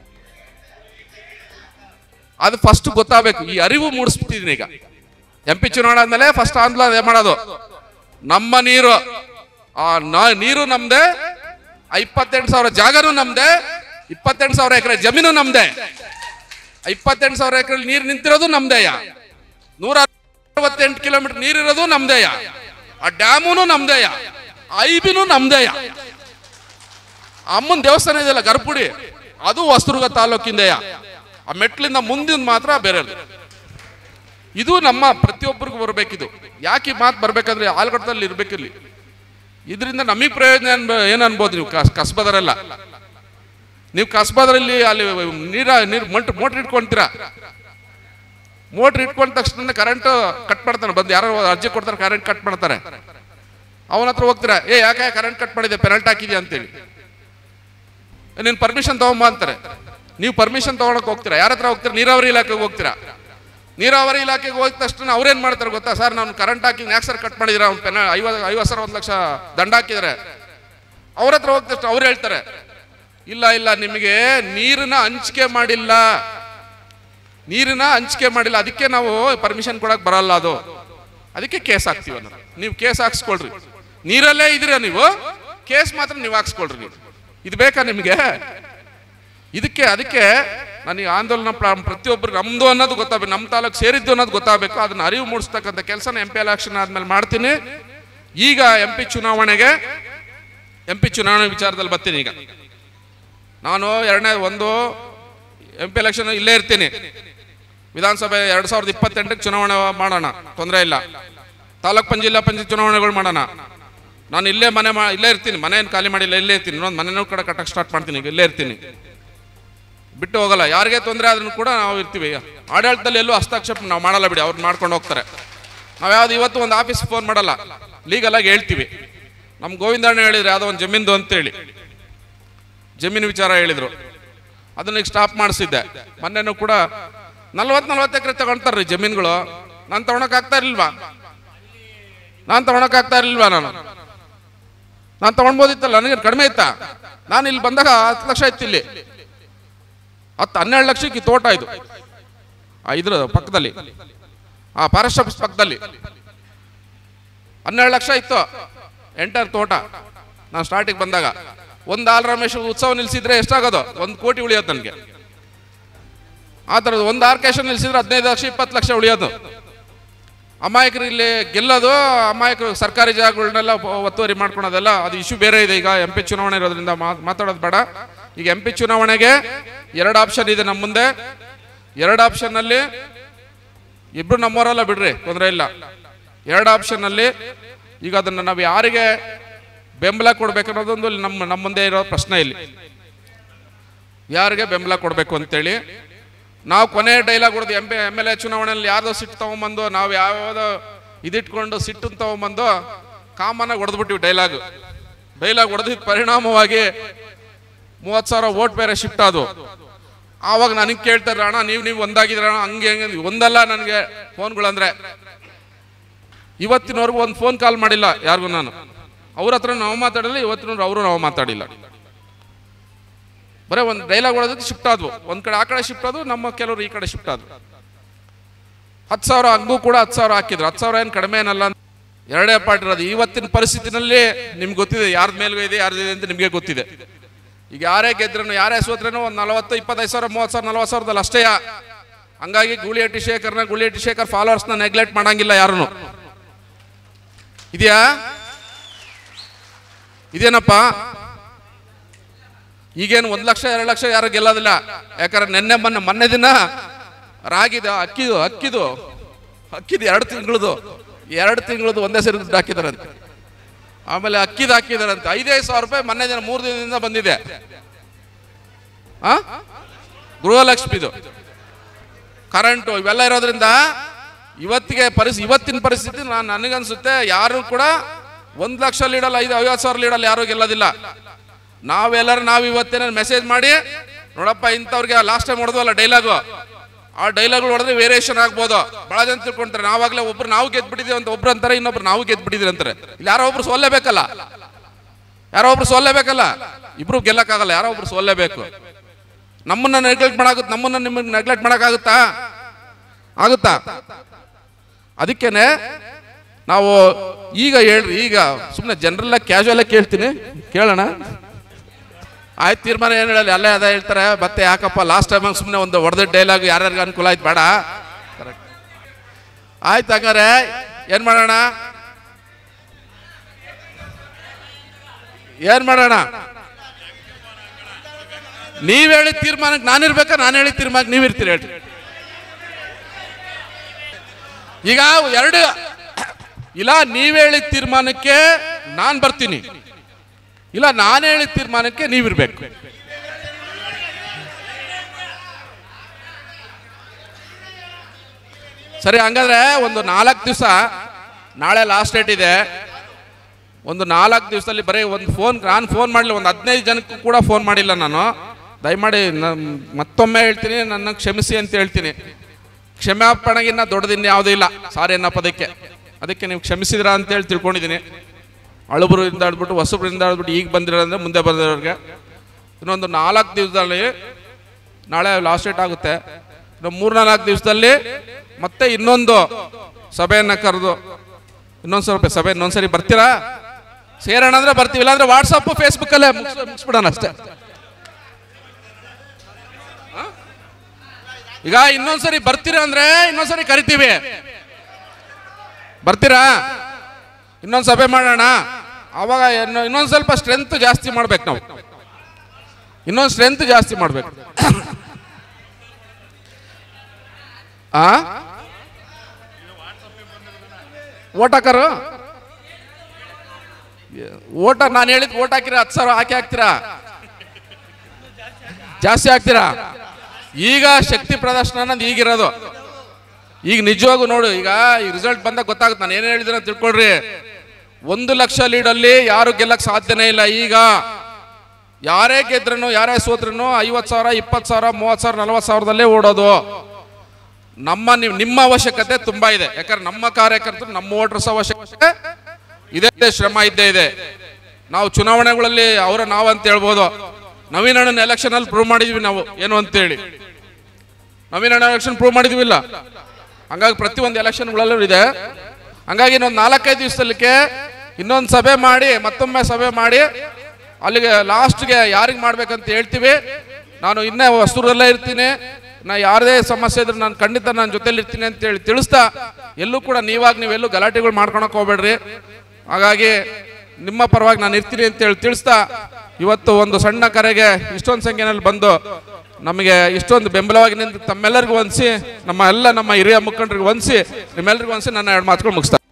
ಅದು ಫಸ್ಟ್ ಗೊತ್ತಾಗಬೇಕು ಈ ಅರಿವು ಮೂಡಿಸ್ಬಿಟ್ಟಿದ್ದೀನಿ ಈಗ ಎಂ ಪಿ ಚುನಾವಣೆ ಆದ್ಮೇಲೆ ಫಸ್ಟ್ ಆಂದೋಲನ ಮಾಡೋದು ನಮ್ಮ ನೀರು ಆ ನ- ನೀರು ನಮ್ದೆ ಆ ಇಪ್ಪತ್ತೆಂಟು ಸಾವಿರ ಜಾಗನೂ ನಮ್ದೆ ಇಪ್ಪತ್ತೆಂಟು ಸಾವಿರ ಎಕರೆ ಜಮೀನು ನಮ್ದೆ ಆ ಇಪ್ಪತ್ತೆಂಟು ಸಾವಿರ ಎಕರೆ ನೀರು ನಿಂತಿರೋದು ನಮ್ದೇಯ ನೂರ ಅರವತ್ತೆಂಟು ಕಿಲೋಮೀಟರ್ ನೀರಿರೋದು ನಮ್ದೇಯ ಆ ಡ್ಯಾಮುನು ನಮ್ದೇಯ ಐಬಿನೂ ನಮ್ದೇಯ ಅಮ್ಮನ ದೇವಸ್ಥಾನ ಇದೆಯಲ್ಲ ಗರ್ಪುಡಿ ಅದು ಹೊಸದುರ್ಗ ತಾಲೂಕಿಂದೆಯ ಆ ಮೆಟ್ಲಿಂದ ಮುಂದಿನ ಮಾತ್ರ ಬೇರೆ ಇದು ನಮ್ಮ ಪ್ರತಿಯೊಬ್ಬರಿಗೂ ಬರ್ಬೇಕಿದು ಯಾಕೆ ಈ ಮಾತು ಬರ್ಬೇಕಂದ್ರೆ ಆಲ್ಗಡದಲ್ಲಿ ಇರ್ಬೇಕಿಲ್ಲಿ ಇದರಿಂದ ನಮಗೆ ಪ್ರಯೋಜನ ಅನ್ಬ- ಏನ್ ಅನ್ಬೋದು ನೀವು ಕಸ್- ಕಸ್ಬದರೆಲ್ಲ ನೀವು ಕಸ್ಬದರಲ್ಲಿ ಅಲ್ಲಿ ನೀರ ನೀರು ಮಂಟ್ ಮೋಟ್ರ್ ಇಟ್ಕೊಂತೀರಾ ಮೋಟ್ರ್ ಇಟ್ಕೊಂಡ ತಕ್ಷಣ ಕರೆಂಟ್ ಕಟ್ ಮಾಡ್ತಾನೆ ಬಂದು ಯಾರೋ ಅರ್ಜಿ ಕೊಡ್ತಾರೆ ಕರೆಂಟ್ ಕಟ್ ಮಾಡ್ತಾರೆ ಅವನ ಹತ್ರ ಹೋಗ್ತೀರಾ ಏ ಯಾಕೆ ಕರೆಂಟ್ ಕಟ್ ಮಾಡಿದೆ ಪೆನಲ್ಟ್ ಹಾಕಿದ್ಯಾ ಅಂತೇಳಿ ನೀನು ಪರ್ಮಿಷನ್ ತಗೊಂಬ ಅಂತಾರೆ ನೀವು ಪರ್ಮಿಷನ್ ತಗೊಳಕ್ ಹೋಗ್ತೀರಾ ಯಾರ ಹತ್ರ ಹೋಗ್ತೀರಾ ನೀರಾವರಿ ಇಲಾಖೆಗೆ ಹೋಗ್ತೀರಾ ನೀರಾವರಿ ಇಲಾಖೆಗೆ ಹೋಗಿದ ತಕ್ಷಣ ಅವ್ರೇನ್ ಮಾಡ್ತಾರೆ ಗೊತ್ತಾ ಸರ್ ನಾನು ಕರೆಂಟ್ ಹಾಕಿ ಯಾಕೆ ಸರ್ ಕಟ್ ಮಾಡಿದಿರ ಅವ್ನು ಪೆನ ಐವತ್ತು ಐವತ್ತು ಸಾವಿರ ಒಂದು ಲಕ್ಷ ದಂಡ ಹಾಕಿದ್ರೆ ಅವ್ರ ಹತ್ರ ಹೋಗಿದ ತಕ್ಷಣ ಅವ್ರು ಹೇಳ್ತಾರೆ ಇಲ್ಲ ಇಲ್ಲ ನಿಮಗೆ ನೀರನ್ನ ಹಂಚಿಕೆ ಮಾಡಿಲ್ಲ ನೀರನ್ನ ಹಂಚಿಕೆ ಮಾಡಿಲ್ಲ ಅದಕ್ಕೆ ನಾವು ಪರ್ಮಿಷನ್ ಕೊಡಕ್ ಬರಲ್ಲ ಅದು ಅದಕ್ಕೆ ಕೇಸ್ ಹಾಕ್ತೀವಿ ಅನ್ನೋದು ನೀವು ಕೇಸ್ ಹಾಕ್ಸ್ಕೊಳ್ರಿ ನೀರಲ್ಲೇ ಇದೀರ ನೀವು ಕೇಸ್ ಮಾತ್ರ ನೀವು ಹಾಕ್ಸ್ಕೊಳ್ರಿ ನೀವು ಇದು ಬೇಕಾ ನಿಮಗೆ ಇದಕ್ಕೆ ಅದಕ್ಕೆ ನನಗೆ ಆಂದೋಲನ ಪ್ರ- ಪ್ರತಿಯೊಬ್ಬರು ನಮ್ದು ಅನ್ನೋದು ಗೊತ್ತಾಗಬೇಕು ನಮ್ಮ ತಾಲೂಕು ಸೇರಿದ್ದು ಅನ್ನೋದು ಗೊತ್ತಾಗಬೇಕು ಅದನ್ನ ಅರಿವು ಮೂಡಿಸ್ತಕ್ಕಂಥ ಕೆಲಸನ ಎಂ ಪಿ ಎಲೆಕ್ಷನ್ ಆದ್ಮೇಲೆ ಮಾಡ್ತೀನಿ ಈಗ ಎಂ ಪಿ ಚುನಾವಣೆಗೆ ಎಂ ಪಿ ಚುನಾವಣೆ ವಿಚಾರದಲ್ಲಿ ಬರ್ತೀನಿ ಈಗ ನಾನು ಎರಡನೇ ಒಂದು ಎಂ ಪಿ ಎಲೆಕ್ಷನ್ ಇಲ್ಲೇ ಇರ್ತೀನಿ ವಿಧಾನಸಭೆ ಎರಡ್ ಸಾವಿರದ ಇಪ್ಪತ್ತೆಂಟಕ್ಕೆ ಚುನಾವಣೆ ಮಾಡೋಣ ತೊಂದರೆ ಇಲ್ಲ ತಾಲೂಕ್ ಪಂಚಾಯತ್ ಜಿಲ್ಲಾ ಪಂಚಾಯತ್ ಚುನಾವಣೆಗಳು ಮಾಡೋಣ ನಾನು ಇಲ್ಲೇ ಮನೆ ಮಾ ಇಲ್ಲೇ ಇರ್ತೀನಿ ಮನೆಯನ್ನು ಖಾಲಿ ಮಾಡಿಲ್ಲ ಇಲ್ಲೇ ಇರ್ತೀನಿ ಇನ್ನೊಂದು ಮನೆನೂ ಕಡೆ ಕಟ್ಟಕ್ಕೆ ಸ್ಟಾರ್ಟ್ ಮಾಡ್ತೀನಿ ಈಗ ಇಲ್ಲೇ ಇರ್ತೀನಿ ಬಿಟ್ಟು ಹೋಗಲ್ಲ ಯಾರಿಗೆ ತೊಂದರೆ ಆದ್ರೂ ಕೂಡ ನಾವು ಇರ್ತೀವಿ ಆಡಳಿತದಲ್ಲಿ ಎಲ್ಲೂ ಹಸ್ತಕ್ಷೇಪ ನಾವು ಮಾಡಲ್ಲ ಬಿಡಿ ಅವ್ರು ಮಾಡ್ಕೊಂಡು ಹೋಗ್ತಾರೆ ನಾವು ಯಾವ್ದು ಇವತ್ತು ಒಂದು ಆಫೀಸ್ ಫೋನ್ ಮಾಡಲ್ಲ ಲೀಗಲ್ ಆಗಿ ಹೇಳ್ತೀವಿ ನಮ್ಮ ಗೋವಿಂದಣ್ಣ ಹೇಳಿದ್ರು ಯಾವುದೋ ಒಂದು ಜಮೀನ್ದು ಅಂತೇಳಿ ಜಮೀನು ವಿಚಾರ ಹೇಳಿದ್ರು ಅದನ್ನ ಈಗ ಸ್ಟಾಪ್ ಮಾಡಿಸಿದ್ದೆ ಮೊನ್ನೆನೂ ಕೂಡ ನಲ್ವತ್ತು ನಲ್ವತ್ತು ಎಕರೆ ತಗೊಳ್ತಾರ್ರಿ ಜಮೀನುಗಳು ನಾನು ತಗೊಳಕ್ ಆಗ್ತಾ ಇರ್ಲಿಲ್ವಾ ನಾನು ತಗೊಳಕ್ ಆಗ್ತಾ ಇರ್ಲಿಲ್ವಾ ನಾನು ನಾನು ತಗೊಳ್ಬೋದಿತ್ತಲ್ಲ ನನಗೆ ಕಡಿಮೆ ಇತ್ತಾ ನಾನು ಇಲ್ಲಿ ಬಂದಾಗ ಹತ್ತು ಲಕ್ಷ ಇತ್ತು ಇಲ್ಲಿ ಹತ್ತು ಹನ್ನೆರಡು ಲಕ್ಷಕ್ಕೆ ಈ ತೋಟ ಇದು ಆ ಇದ್ರ ಪಕ್ಕದಲ್ಲಿ ಆ ಫಾರೆಸ್ಟ್ ಆಫೀಸ್ ಪಕ್ಕದಲ್ಲಿ ಹನ್ನೆರಡು ಲಕ್ಷ ಇತ್ತು ಎಂಟರ್ ತೋಟ ನಾನು ಸ್ಟಾರ್ಟಿಗೆ ಬಂದಾಗ ಒಂದು ಆಲ್ ರಮೇಶ್ ಉತ್ಸವ ನಿಲ್ಸಿದ್ರೆ ಎಷ್ಟಾಗೋದು ಒಂದು ಕೋಟಿ ಉಳಿಯೋದು ನನಗೆ ಆ ಥರದ್ದು ಒಂದು ಆರ್ಕೇಶನ್ ನಿಲ್ಸಿದ್ರೆ ಹದಿನೈದು ಲಕ್ಷ ಇಪ್ಪತ್ತು ಲಕ್ಷ ಉಳಿಯೋದು ಅಮಾಯಕರು ಇಲ್ಲಿ ಗೆಲ್ಲೋದು ಅಮಾಯಕರು ಸರ್ಕಾರಿ ಜಾಗಗಳನ್ನೆಲ್ಲ ಒತ್ತುವರಿ ಮಾಡ್ಕೊಳೋದೆಲ್ಲ ಅದು ಇಶ್ಯೂ ಬೇರೆ ಇದೆ ಈಗ ಎಂ ಪಿ ಚುನಾವಣೆ ಇರೋದ್ರಿಂದ ಮಾ- ಮಾತಾಡೋದು ಬೇಡ ಈಗ ಎಂ ಪಿ ಚುನಾವಣೆಗೆ ಎರಡು ಆಪ್ಷನ್ ಇದೆ ನಮ್ಮ ಮುಂದೆ ಎರಡು ಆಪ್ಷನ್ನಲ್ಲಿ ಇಬ್ರು ನಮ್ಮವರಲ್ಲ ಬಿಡ್ರಿ ತೊಂದರೆ ಇಲ್ಲ ಎರಡು ಆಪ್ಷನ್ನಲ್ಲಿ ಈಗ ಅದನ್ನು ನಾವು ಯಾರಿಗೆ ಬೆಂಬಲ ಕೊಡ್ಬೇಕು ಅನ್ನೋದೊಂದು ಇಲ್ಲಿ ನಮ್ಮ ನಮ್ಮ ಮುಂದೆ ಇರೋ ಪ್ರಶ್ನೆ ಇಲ್ಲಿ ಯಾರಿಗೆ ಬೆಂಬಲ ಕೊಡಬೇಕು ಅಂತೇಳಿ ನಾವು ಕೊನೆ ಡೈಲಾಗ್ ಹೊಡೆದು M P M L A ಚುನಾವಣೆಯಲ್ಲಿ ಯಾರ್ದೋ ಸಿಟ್ಟು ತಗೊಂಬಂದು ನಾವು ಯಾವ್ಯಾವುದೋ ಇದಿಟ್ಕೊಂಡು ಸಿಟ್ಟು ತಗೊಂಬಂದು ಕಾಮನ್ನಾಗಿ ಹೊಡೆದ್ಬಿಟ್ಟಿವಿ ಡೈಲಾಗ್ ಡೈಲಾಗ್ ಹೊಡೆದಿದ್ದ ಪರಿಣಾಮವಾಗಿ ಮೂವತ್ತು ಸಾವಿರ ಓಟ್ ಬೇರೆ ಶಿಫ್ಟ್ ಆದವು ಆವಾಗ ನನಗೆ ಕೇಳ್ತಾರೆ ಅಣ್ಣ ನೀವು ನೀವು ಒಂದಾಗಿದ್ರ ಅಣ್ಣ ಹಂಗೆ ಹಂಗೆ ಒಂದಲ್ಲ ನನಗೆ ಫೋನ್ಗಳಂದ್ರೆ ಇವತ್ತಿನವರೆಗೂ ಒಂದು ಫೋನ್ ಕಾಲ್ ಮಾಡಿಲ್ಲ ಯಾರಿಗೂ ನಾನು ಅವ್ರ ಹತ್ರ ನಾವು ಮಾತಾಡಿಲ್ಲ ಇವತ್ತಿನವ್ರು ಅವರು ನಾವು ಮಾತಾಡಿಲ್ಲ ಬರೀ ಒಂದು ಡೈಲಾಗ್ ಹೊಡೆದಕ್ಕೆ ಶಿಫ್ಟ್ ಆದ್ವು ಒಂದ್ ಕಡೆ ಆ ಕಡೆ ಶಿಫ್ಟ್ ಆದ್ವು ನಮ್ಮ ಕೆಲವರು ಈ ಕಡೆ ಶಿಫ್ಟ್ ಆದ್ವು ಹತ್ತು ಸಾವಿರ ಹಂಗೂ ಕೂಡ ಹತ್ತು ಸಾವಿರ ಹಾಕಿದ್ರು ಹತ್ತು ಸಾವಿರ ಏನು ಕಡಿಮೆ ಏನಲ್ಲ ಅಂತ ಎರಡೇ ಪಾರ್ಟ್ ಇರೋದು ಇವತ್ತಿನ ಪರಿಸ್ಥಿತಿನಲ್ಲಿ ನಿಮ್ಗೆ ಗೊತ್ತಿದೆ ಯಾರ್ದ ಮೇಲ್ಗೂ ಇದೆ ಯಾರ್ದಿದೆ ಅಂತ ನಿಮಗೆ ಗೊತ್ತಿದೆ ಈಗ ಯಾರೇ ಗೆದ್ರೂ ಯಾರೇ ಸೋತ್ರೇನೋ ಒಂದು ನಲವತ್ತು ಇಪ್ಪತ್ತೈದು ಸಾವಿರ ಮೂವತ್ತು ಸಾವಿರ ನಲವತ್ತು ಸಾವಿರದಲ್ಲಿ ಅಷ್ಟೇ ಹಂಗಾಗಿ ಗೂಳಿಹಟ್ಟಿ ಶೇಖರ್ನ ಗೂಳಿಹಟ್ಟಿ ಶೇಖರ್ ಫಾಲೋವರ್ಸ್ನ ನೆಗ್ಲೆಕ್ಟ್ ಮಾಡಂಗಿಲ್ಲ ಯಾರನ್ನು ಇದೆಯಾ ಇದೇನಪ್ಪ ಈಗೇನು ಒಂದು ಲಕ್ಷ ಎರಡು ಲಕ್ಷ ಯಾರು ಗೆಲ್ಲೋದಿಲ್ಲ ಯಾಕಂದ್ರೆ ನಿನ್ನೆ ಮೊನ್ನೆ ಮೊನ್ನೆ ದಿನ ರಾಗಿದ ಅಕ್ಕಿದು ಅಕ್ಕಿದು ಅಕ್ಕಿದು ಎರಡು ತಿಂಗಳದು ಎರಡು ತಿಂಗಳದು ಒಂದೇ ಸರಿ ದುಡ್ಡು ಹಾಕಿದಾರಂತೆ ಆಮೇಲೆ ಅಕ್ಕಿದು ಹಾಕಿದಾರಂತೆ ಐದೈದು ಸಾವಿರ ರೂಪಾಯಿ ಮೊನ್ನೆ ದಿನ ಮೂರು ದಿನದಿಂದ ಬಂದಿದೆ ಆ ಗೃಹಲಕ್ಷ್ಮಿದು ಕರೆಂಟು ಇವೆಲ್ಲ ಇರೋದ್ರಿಂದ ಇವತ್ತಿಗೆ ಪರಿಸ್ಥಿತಿ ಇವತ್ತಿನ ಪರಿಸ್ಥಿತಿ ನಾನು ನನಗನ್ಸುತ್ತೆ ಯಾರು ಕೂಡ ಒಂದು ಲಕ್ಷ ಲೀಡಲ್ಲ ಐದು ಐವತ್ತು ಸಾವಿರ ಲೀಡಲ್ಲ ಯಾರು ಗೆಲ್ಲೋದಿಲ್ಲ ನಾವೆಲ್ಲರೂ ನಾವು ಇವತ್ತೇನ ಮೆಸೇಜ್ ಮಾಡಿ ನೋಡಪ್ಪ ಇಂಥವ್ರಿಗೆ ಲಾಸ್ಟ್ ಟೈಮ್ ಹೊಡೆದ್ವಲ್ಲ ಡೈಲಾಗು ಆ ಡೈಲಾಗ್ಗಳು ಹೊಡೆದ್ರೆ ವೇರಿಯೇಷನ್ ಆಗ್ಬೋದು ಬಹಳ ಜನ ತಿಳ್ಕೊಂತಾರೆ ನಾವಾಗಲೇ ಒಬ್ರು ನಾವು ಗೆದ್ಬಿಟ್ಟಿದ್ದೀವಿ ಅಂತ ಒಬ್ರು ಅಂತಾರೆ ಇನ್ನೊಬ್ರು ನಾವು ಗೆದ್ಬಿಟ್ಟಿದ್ದೀವಿ ಅಂತಾರೆ ಇಲ್ಲಿ ಯಾರೋ ಒಬ್ರು ಸೋಲ್ಲೇಬೇಕಲ್ಲ ಯಾರೋ ಒಬ್ರು ಸೋಲ್ಲೇಬೇಕಲ್ಲ ಇಬ್ರು ಗೆಲ್ಲಕ್ಕಾಗಲ್ಲ ಯಾರೋ ಒಬ್ರು ಸೋಲ್ಲೇಬೇಕು ನಮ್ಮನ್ನ ನೆಗ್ಲೆಕ್ಟ್ ಮಾಡಾಗುತ್ತೆ ನಮ್ಮನ್ನ ನಿಮಗೆ ನೆಗ್ಲೆಕ್ಟ್ ಮಾಡೋಕ್ಕಾಗುತ್ತಾ ಆಗುತ್ತಾ ಅದಕ್ಕೇನೆ ನಾವು ಈಗ ಹೇಳ್ರಿ ಈಗ ಸುಮ್ಮನೆ ಜನರಲ್ಲ ಕ್ಯಾಶುವಲ್ ಆಗಿ ಕೇಳ್ತೀನಿ ಕೇಳೋಣ ಆಯ್ತು ತೀರ್ಮಾನ ಏನು ಹೇಳಲ್ಲ ಅಲ್ಲೇ ಅದೇ ಹೇಳ್ತಾರೆ ಮತ್ತೆ ಯಾಕಪ್ಪ ಲಾಸ್ಟ್ ಟೈಮ್ ಸುಮ್ಮನೆ ಒಂದು ಹೊಡೆದ ಡೈಲಾಗ್ ಯಾರ್ಯಾರಿಗೆ ಅನುಕೂಲ ಆಯ್ತು ಬೇಡ ಕರೆಕ್ಟ್ ಆಯ್ತು ಹಂಗಾರೆ ಏನು ಮಾಡೋಣ ಏನು ಮಾಡೋಣ ನೀವ್ ಹೇಳಿದ ತೀರ್ಮಾನಕ್ಕೆ ನಾನಿರ್ಬೇಕಾ ನಾನು ಹೇಳಿದ ತೀರ್ಮಾನಕ್ಕೆ ನೀವು ಇರ್ತೀರಿ ಹೇಳ್ರಿ ಈಗ ಎರಡು ಇಲ್ಲ ನೀವ್ ಹೇಳಿದ ತೀರ್ಮಾನಕ್ಕೆ ನಾನು ಬರ್ತೀನಿ ಇಲ್ಲ ನಾನು ಹೇಳಿದ ತೀರ್ಮಾನಕ್ಕೆ ನೀವಿರ್ಬೇಕು ಸರಿ ಹಂಗಾದ್ರೆ ಒಂದು ನಾಲ್ಕು ದಿವಸ ನಾಳೆ ಲಾಸ್ಟ್ ಡೇಟ್ ಇದೆ ಒಂದು ನಾಲ್ಕು ದಿವಸದಲ್ಲಿ ಬರೀ ಒಂದು ಫೋನ್ ನಾನು ಫೋನ್ ಮಾಡಲಿಲ್ಲ ಒಂದು ಹದಿನೈದು ಜನಕ್ಕೂ ಕೂಡ ಫೋನ್ ಮಾಡಿಲ್ಲ ನಾನು ದಯಮಾಡಿ ನನ್- ಮತ್ತೊಮ್ಮೆ ಹೇಳ್ತೀನಿ ನನ್ನ ಕ್ಷಮಿಸಿ ಅಂತ ಹೇಳ್ತೀನಿ ಕ್ಷಮಾಪಣೆಗಿನ್ನ ದೊಡ್ಡದಿನ್ನ ಯಾವುದೂ ಇಲ್ಲ ಸಾರಿ ಅನ್ನೋ ಪದಕ್ಕೆ ಅದಕ್ಕೆ ನೀವು ಕ್ಷಮಿಸಿದ್ರ ಅಂತೇಳಿ ತಿಳ್ಕೊಂಡಿದ್ದೀನಿ ಅಳುಬರಿಂದ ಆಡ್ಬಿಟ್ಟು ಹೊಸಬ್ರಿಂದ ಆಡ್ಬಿಟ್ಟು ಈಗ ಬಂದಿರೋದ್ರೆ ಮುಂದೆ ಬಂದಿರೋರಿಗೆ ಇನ್ನೊಂದು ನಾಲ್ಕು ದಿವಸದಲ್ಲಿ ನಾಳೆ ಲಾಸ್ಟ್ ಡೇಟ್ ಆಗುತ್ತೆ ಇನ್ನು ಮೂರು ನಾಲ್ಕು ದಿವಸದಲ್ಲಿ ಮತ್ತೆ ಇನ್ನೊಂದು ಸಭೆಯನ್ನು ಕರೆದು ಇನ್ನೊಂದು ಸ್ವಲ್ಪ ಸಭೆ ಇನ್ನೊಂದ್ಸರಿ ಬರ್ತೀರಾ ಸೇರೋಣ ಅಂದ್ರೆ ಬರ್ತೀವಿ ಇಲ್ಲಾಂದ್ರೆ ವಾಟ್ಸಪ್ ಫೇಸ್ಬುಕ್ ಅಲ್ಲೇ ಮುಗಿಸ್ ಮುಗಿಸ್ಬಿಡೋಣ ಅಷ್ಟೇ ಆ? ಈಗ ಇನ್ನೊಂದ್ಸರಿ ಬರ್ತೀರಾ ಅಂದ್ರೆ ಇನ್ನೊಂದ್ಸರಿ ಕರಿತೀವಿ ಬರ್ತೀರಾ ಇನ್ನೊಂದು ಸಭೆ ಮಾಡೋಣ ಅವಾಗ ಇನ್ನು- ಇನ್ನೊಂದ್ ಸ್ವಲ್ಪ ಸ್ಟ್ರೆಂತ್ ಜಾಸ್ತಿ ಮಾಡ್ಬೇಕು ನಾವು ಇನ್ನೊಂದು ಸ್ಟ್ರೆಂತ್ ಜಾಸ್ತಿ ಮಾಡ್ಬೇಕು ಆ ಓಟ್ ಹಾಕರು ಓಟ ನಾನು ಹೇಳಿದ್ ಓಟ್ ಹಾಕಿರ ಹತ್ತು ಸಾವಿರ ಹಾಕಿ ಹಾಕ್ತೀರಾ ಜಾಸ್ತಿ ಹಾಕ್ತೀರಾ ಈಗ ಶಕ್ತಿ ಪ್ರದರ್ಶನ ಅನ್ನೋದು ಈಗಿರೋದು ಈಗ ನಿಜವಾಗೂ ನೋಡು ಈಗ ಈ ರಿಸಲ್ಟ್ ಬಂದಾಗ ಗೊತ್ತಾಗುತ್ತೆ ನಾನು ಏನೇನು ಹೇಳಿದ್ರೆ ತಿಳ್ಕೊಳ್ರಿ ಒಂದು ಲಕ್ಷ ಲೀಡಲ್ಲಿ ಯಾರು ಗೆಲ್ಲಕ್ ಸಾಧ್ಯನೇ ಇಲ್ಲ ಈಗ ಯಾರೇ ಗೆದ್ರೂ ಯಾರೇ ಸೋತ್ರೂ ಐವತ್ತು ಸಾವಿರ ಇಪ್ಪತ್ತು ಸಾವಿರ ಮೂವತ್ತು ಸಾವಿರ ನಲ್ವತ್ತು ಸಾವಿರದಲ್ಲೇ ಓಡೋದು ನಮ್ಮ ನಿಮ್- ನಿಮ್ಮ ಅವಶ್ಯಕತೆ ತುಂಬಾ ಇದೆ ಯಾಕಂದ್ರೆ ನಮ್ಮ ಕಾರ್ಯಕರ್ತರು ನಮ್ಮ ವೋಟರ್ಸ್ ಅವಶ್ಯಕತೆ ಇದೇ ಇದೆ, ಶ್ರಮ ಇದ್ದೇ ಇದೆ ನಾವು ಚುನಾವಣೆಗಳಲ್ಲಿ ಅವರ ನಾವು ಅಂತ ಹೇಳ್ಬೋದು ನವೀನ್ ಅಣ್ಣನ ಎಲೆಕ್ಷನ್ ಅಲ್ಲಿ ಪ್ರೂವ್ ಮಾಡಿದ್ವಿ ನಾವು ಏನು ಅಂತೇಳಿ ನವೀನ್ ಅಣ್ಣ ಎಲೆಕ್ಷನ್ ಪ್ರೂವ್ ಮಾಡಿದ್ವಿಲ್ಲ ಹಂಗಾಗಿ ಪ್ರತಿಯೊಂದು ಎಲೆಕ್ಷನ್ಗಳಲ್ಲೂ ಇದೆ ಹಂಗಾಗಿ ಇನ್ನೊಂದು ನಾಲ್ಕೈದು ದಿವಸದಲ್ಲಿಕ್ಕೆ ಇನ್ನೊಂದು ಸಭೆ ಮಾಡಿ ಮತ್ತೊಮ್ಮೆ ಸಭೆ ಮಾಡಿ ಅಲ್ಲಿಗೆ ಲಾಸ್ಟ್ಗೆ ಯಾರಿಗೆ ಮಾಡ್ಬೇಕಂತ ಹೇಳ್ತೀವಿ ನಾನು ಇನ್ನೇ ಹೊಸೂರಲ್ಲೇ ಇರ್ತೀನಿ ನಾ ಯಾರದೇ ಸಮಸ್ಯೆ ಇದ್ರೆ ನಾನು ಖಂಡಿತ ನನ್ನ ಜೊತೆಲಿ ಇರ್ತೀನಿ ಅಂತ ಹೇಳಿ ತಿಳಿಸ್ತಾ ಎಲ್ಲೂ ಕೂಡ ನೀವಾಗ ನೀವೆಲ್ಲೂ ಗಲಾಟೆಗಳು ಮಾಡ್ಕೊಳಕ್ ಹೋಗ್ಬೇಡ್ರಿ ಹಾಗಾಗಿ ನಿಮ್ಮ ಪರವಾಗಿ ನಾನು ಇರ್ತೀನಿ ಅಂತ ಹೇಳಿ ತಿಳಿಸ್ತಾ ಇವತ್ತು ಒಂದು ಸಣ್ಣ ಕರೆಗೆ ಇಷ್ಟೊಂದು ಸಂಖ್ಯೆನಲ್ಲಿ ಬಂದು ನಮಗೆ ಇಷ್ಟೊಂದು ಬೆಂಬಲವಾಗಿ ನಿಂತು ತಮ್ಮೆಲ್ಲರಿಗೂ ಹೊಂದಿಸಿ ನಮ್ಮ ಎಲ್ಲ ನಮ್ಮ ಹಿರಿಯ ಮುಖಂಡರಿಗೆ ಹೊಂದಿಸಿ ನಿಮ್ಮೆಲ್ಲರಿಗೂ ಹೊಂದಿಸಿ ನನ್ನ ಎರಡು ಮಾತುಗಳು ಮುಗಿಸ್ತಾ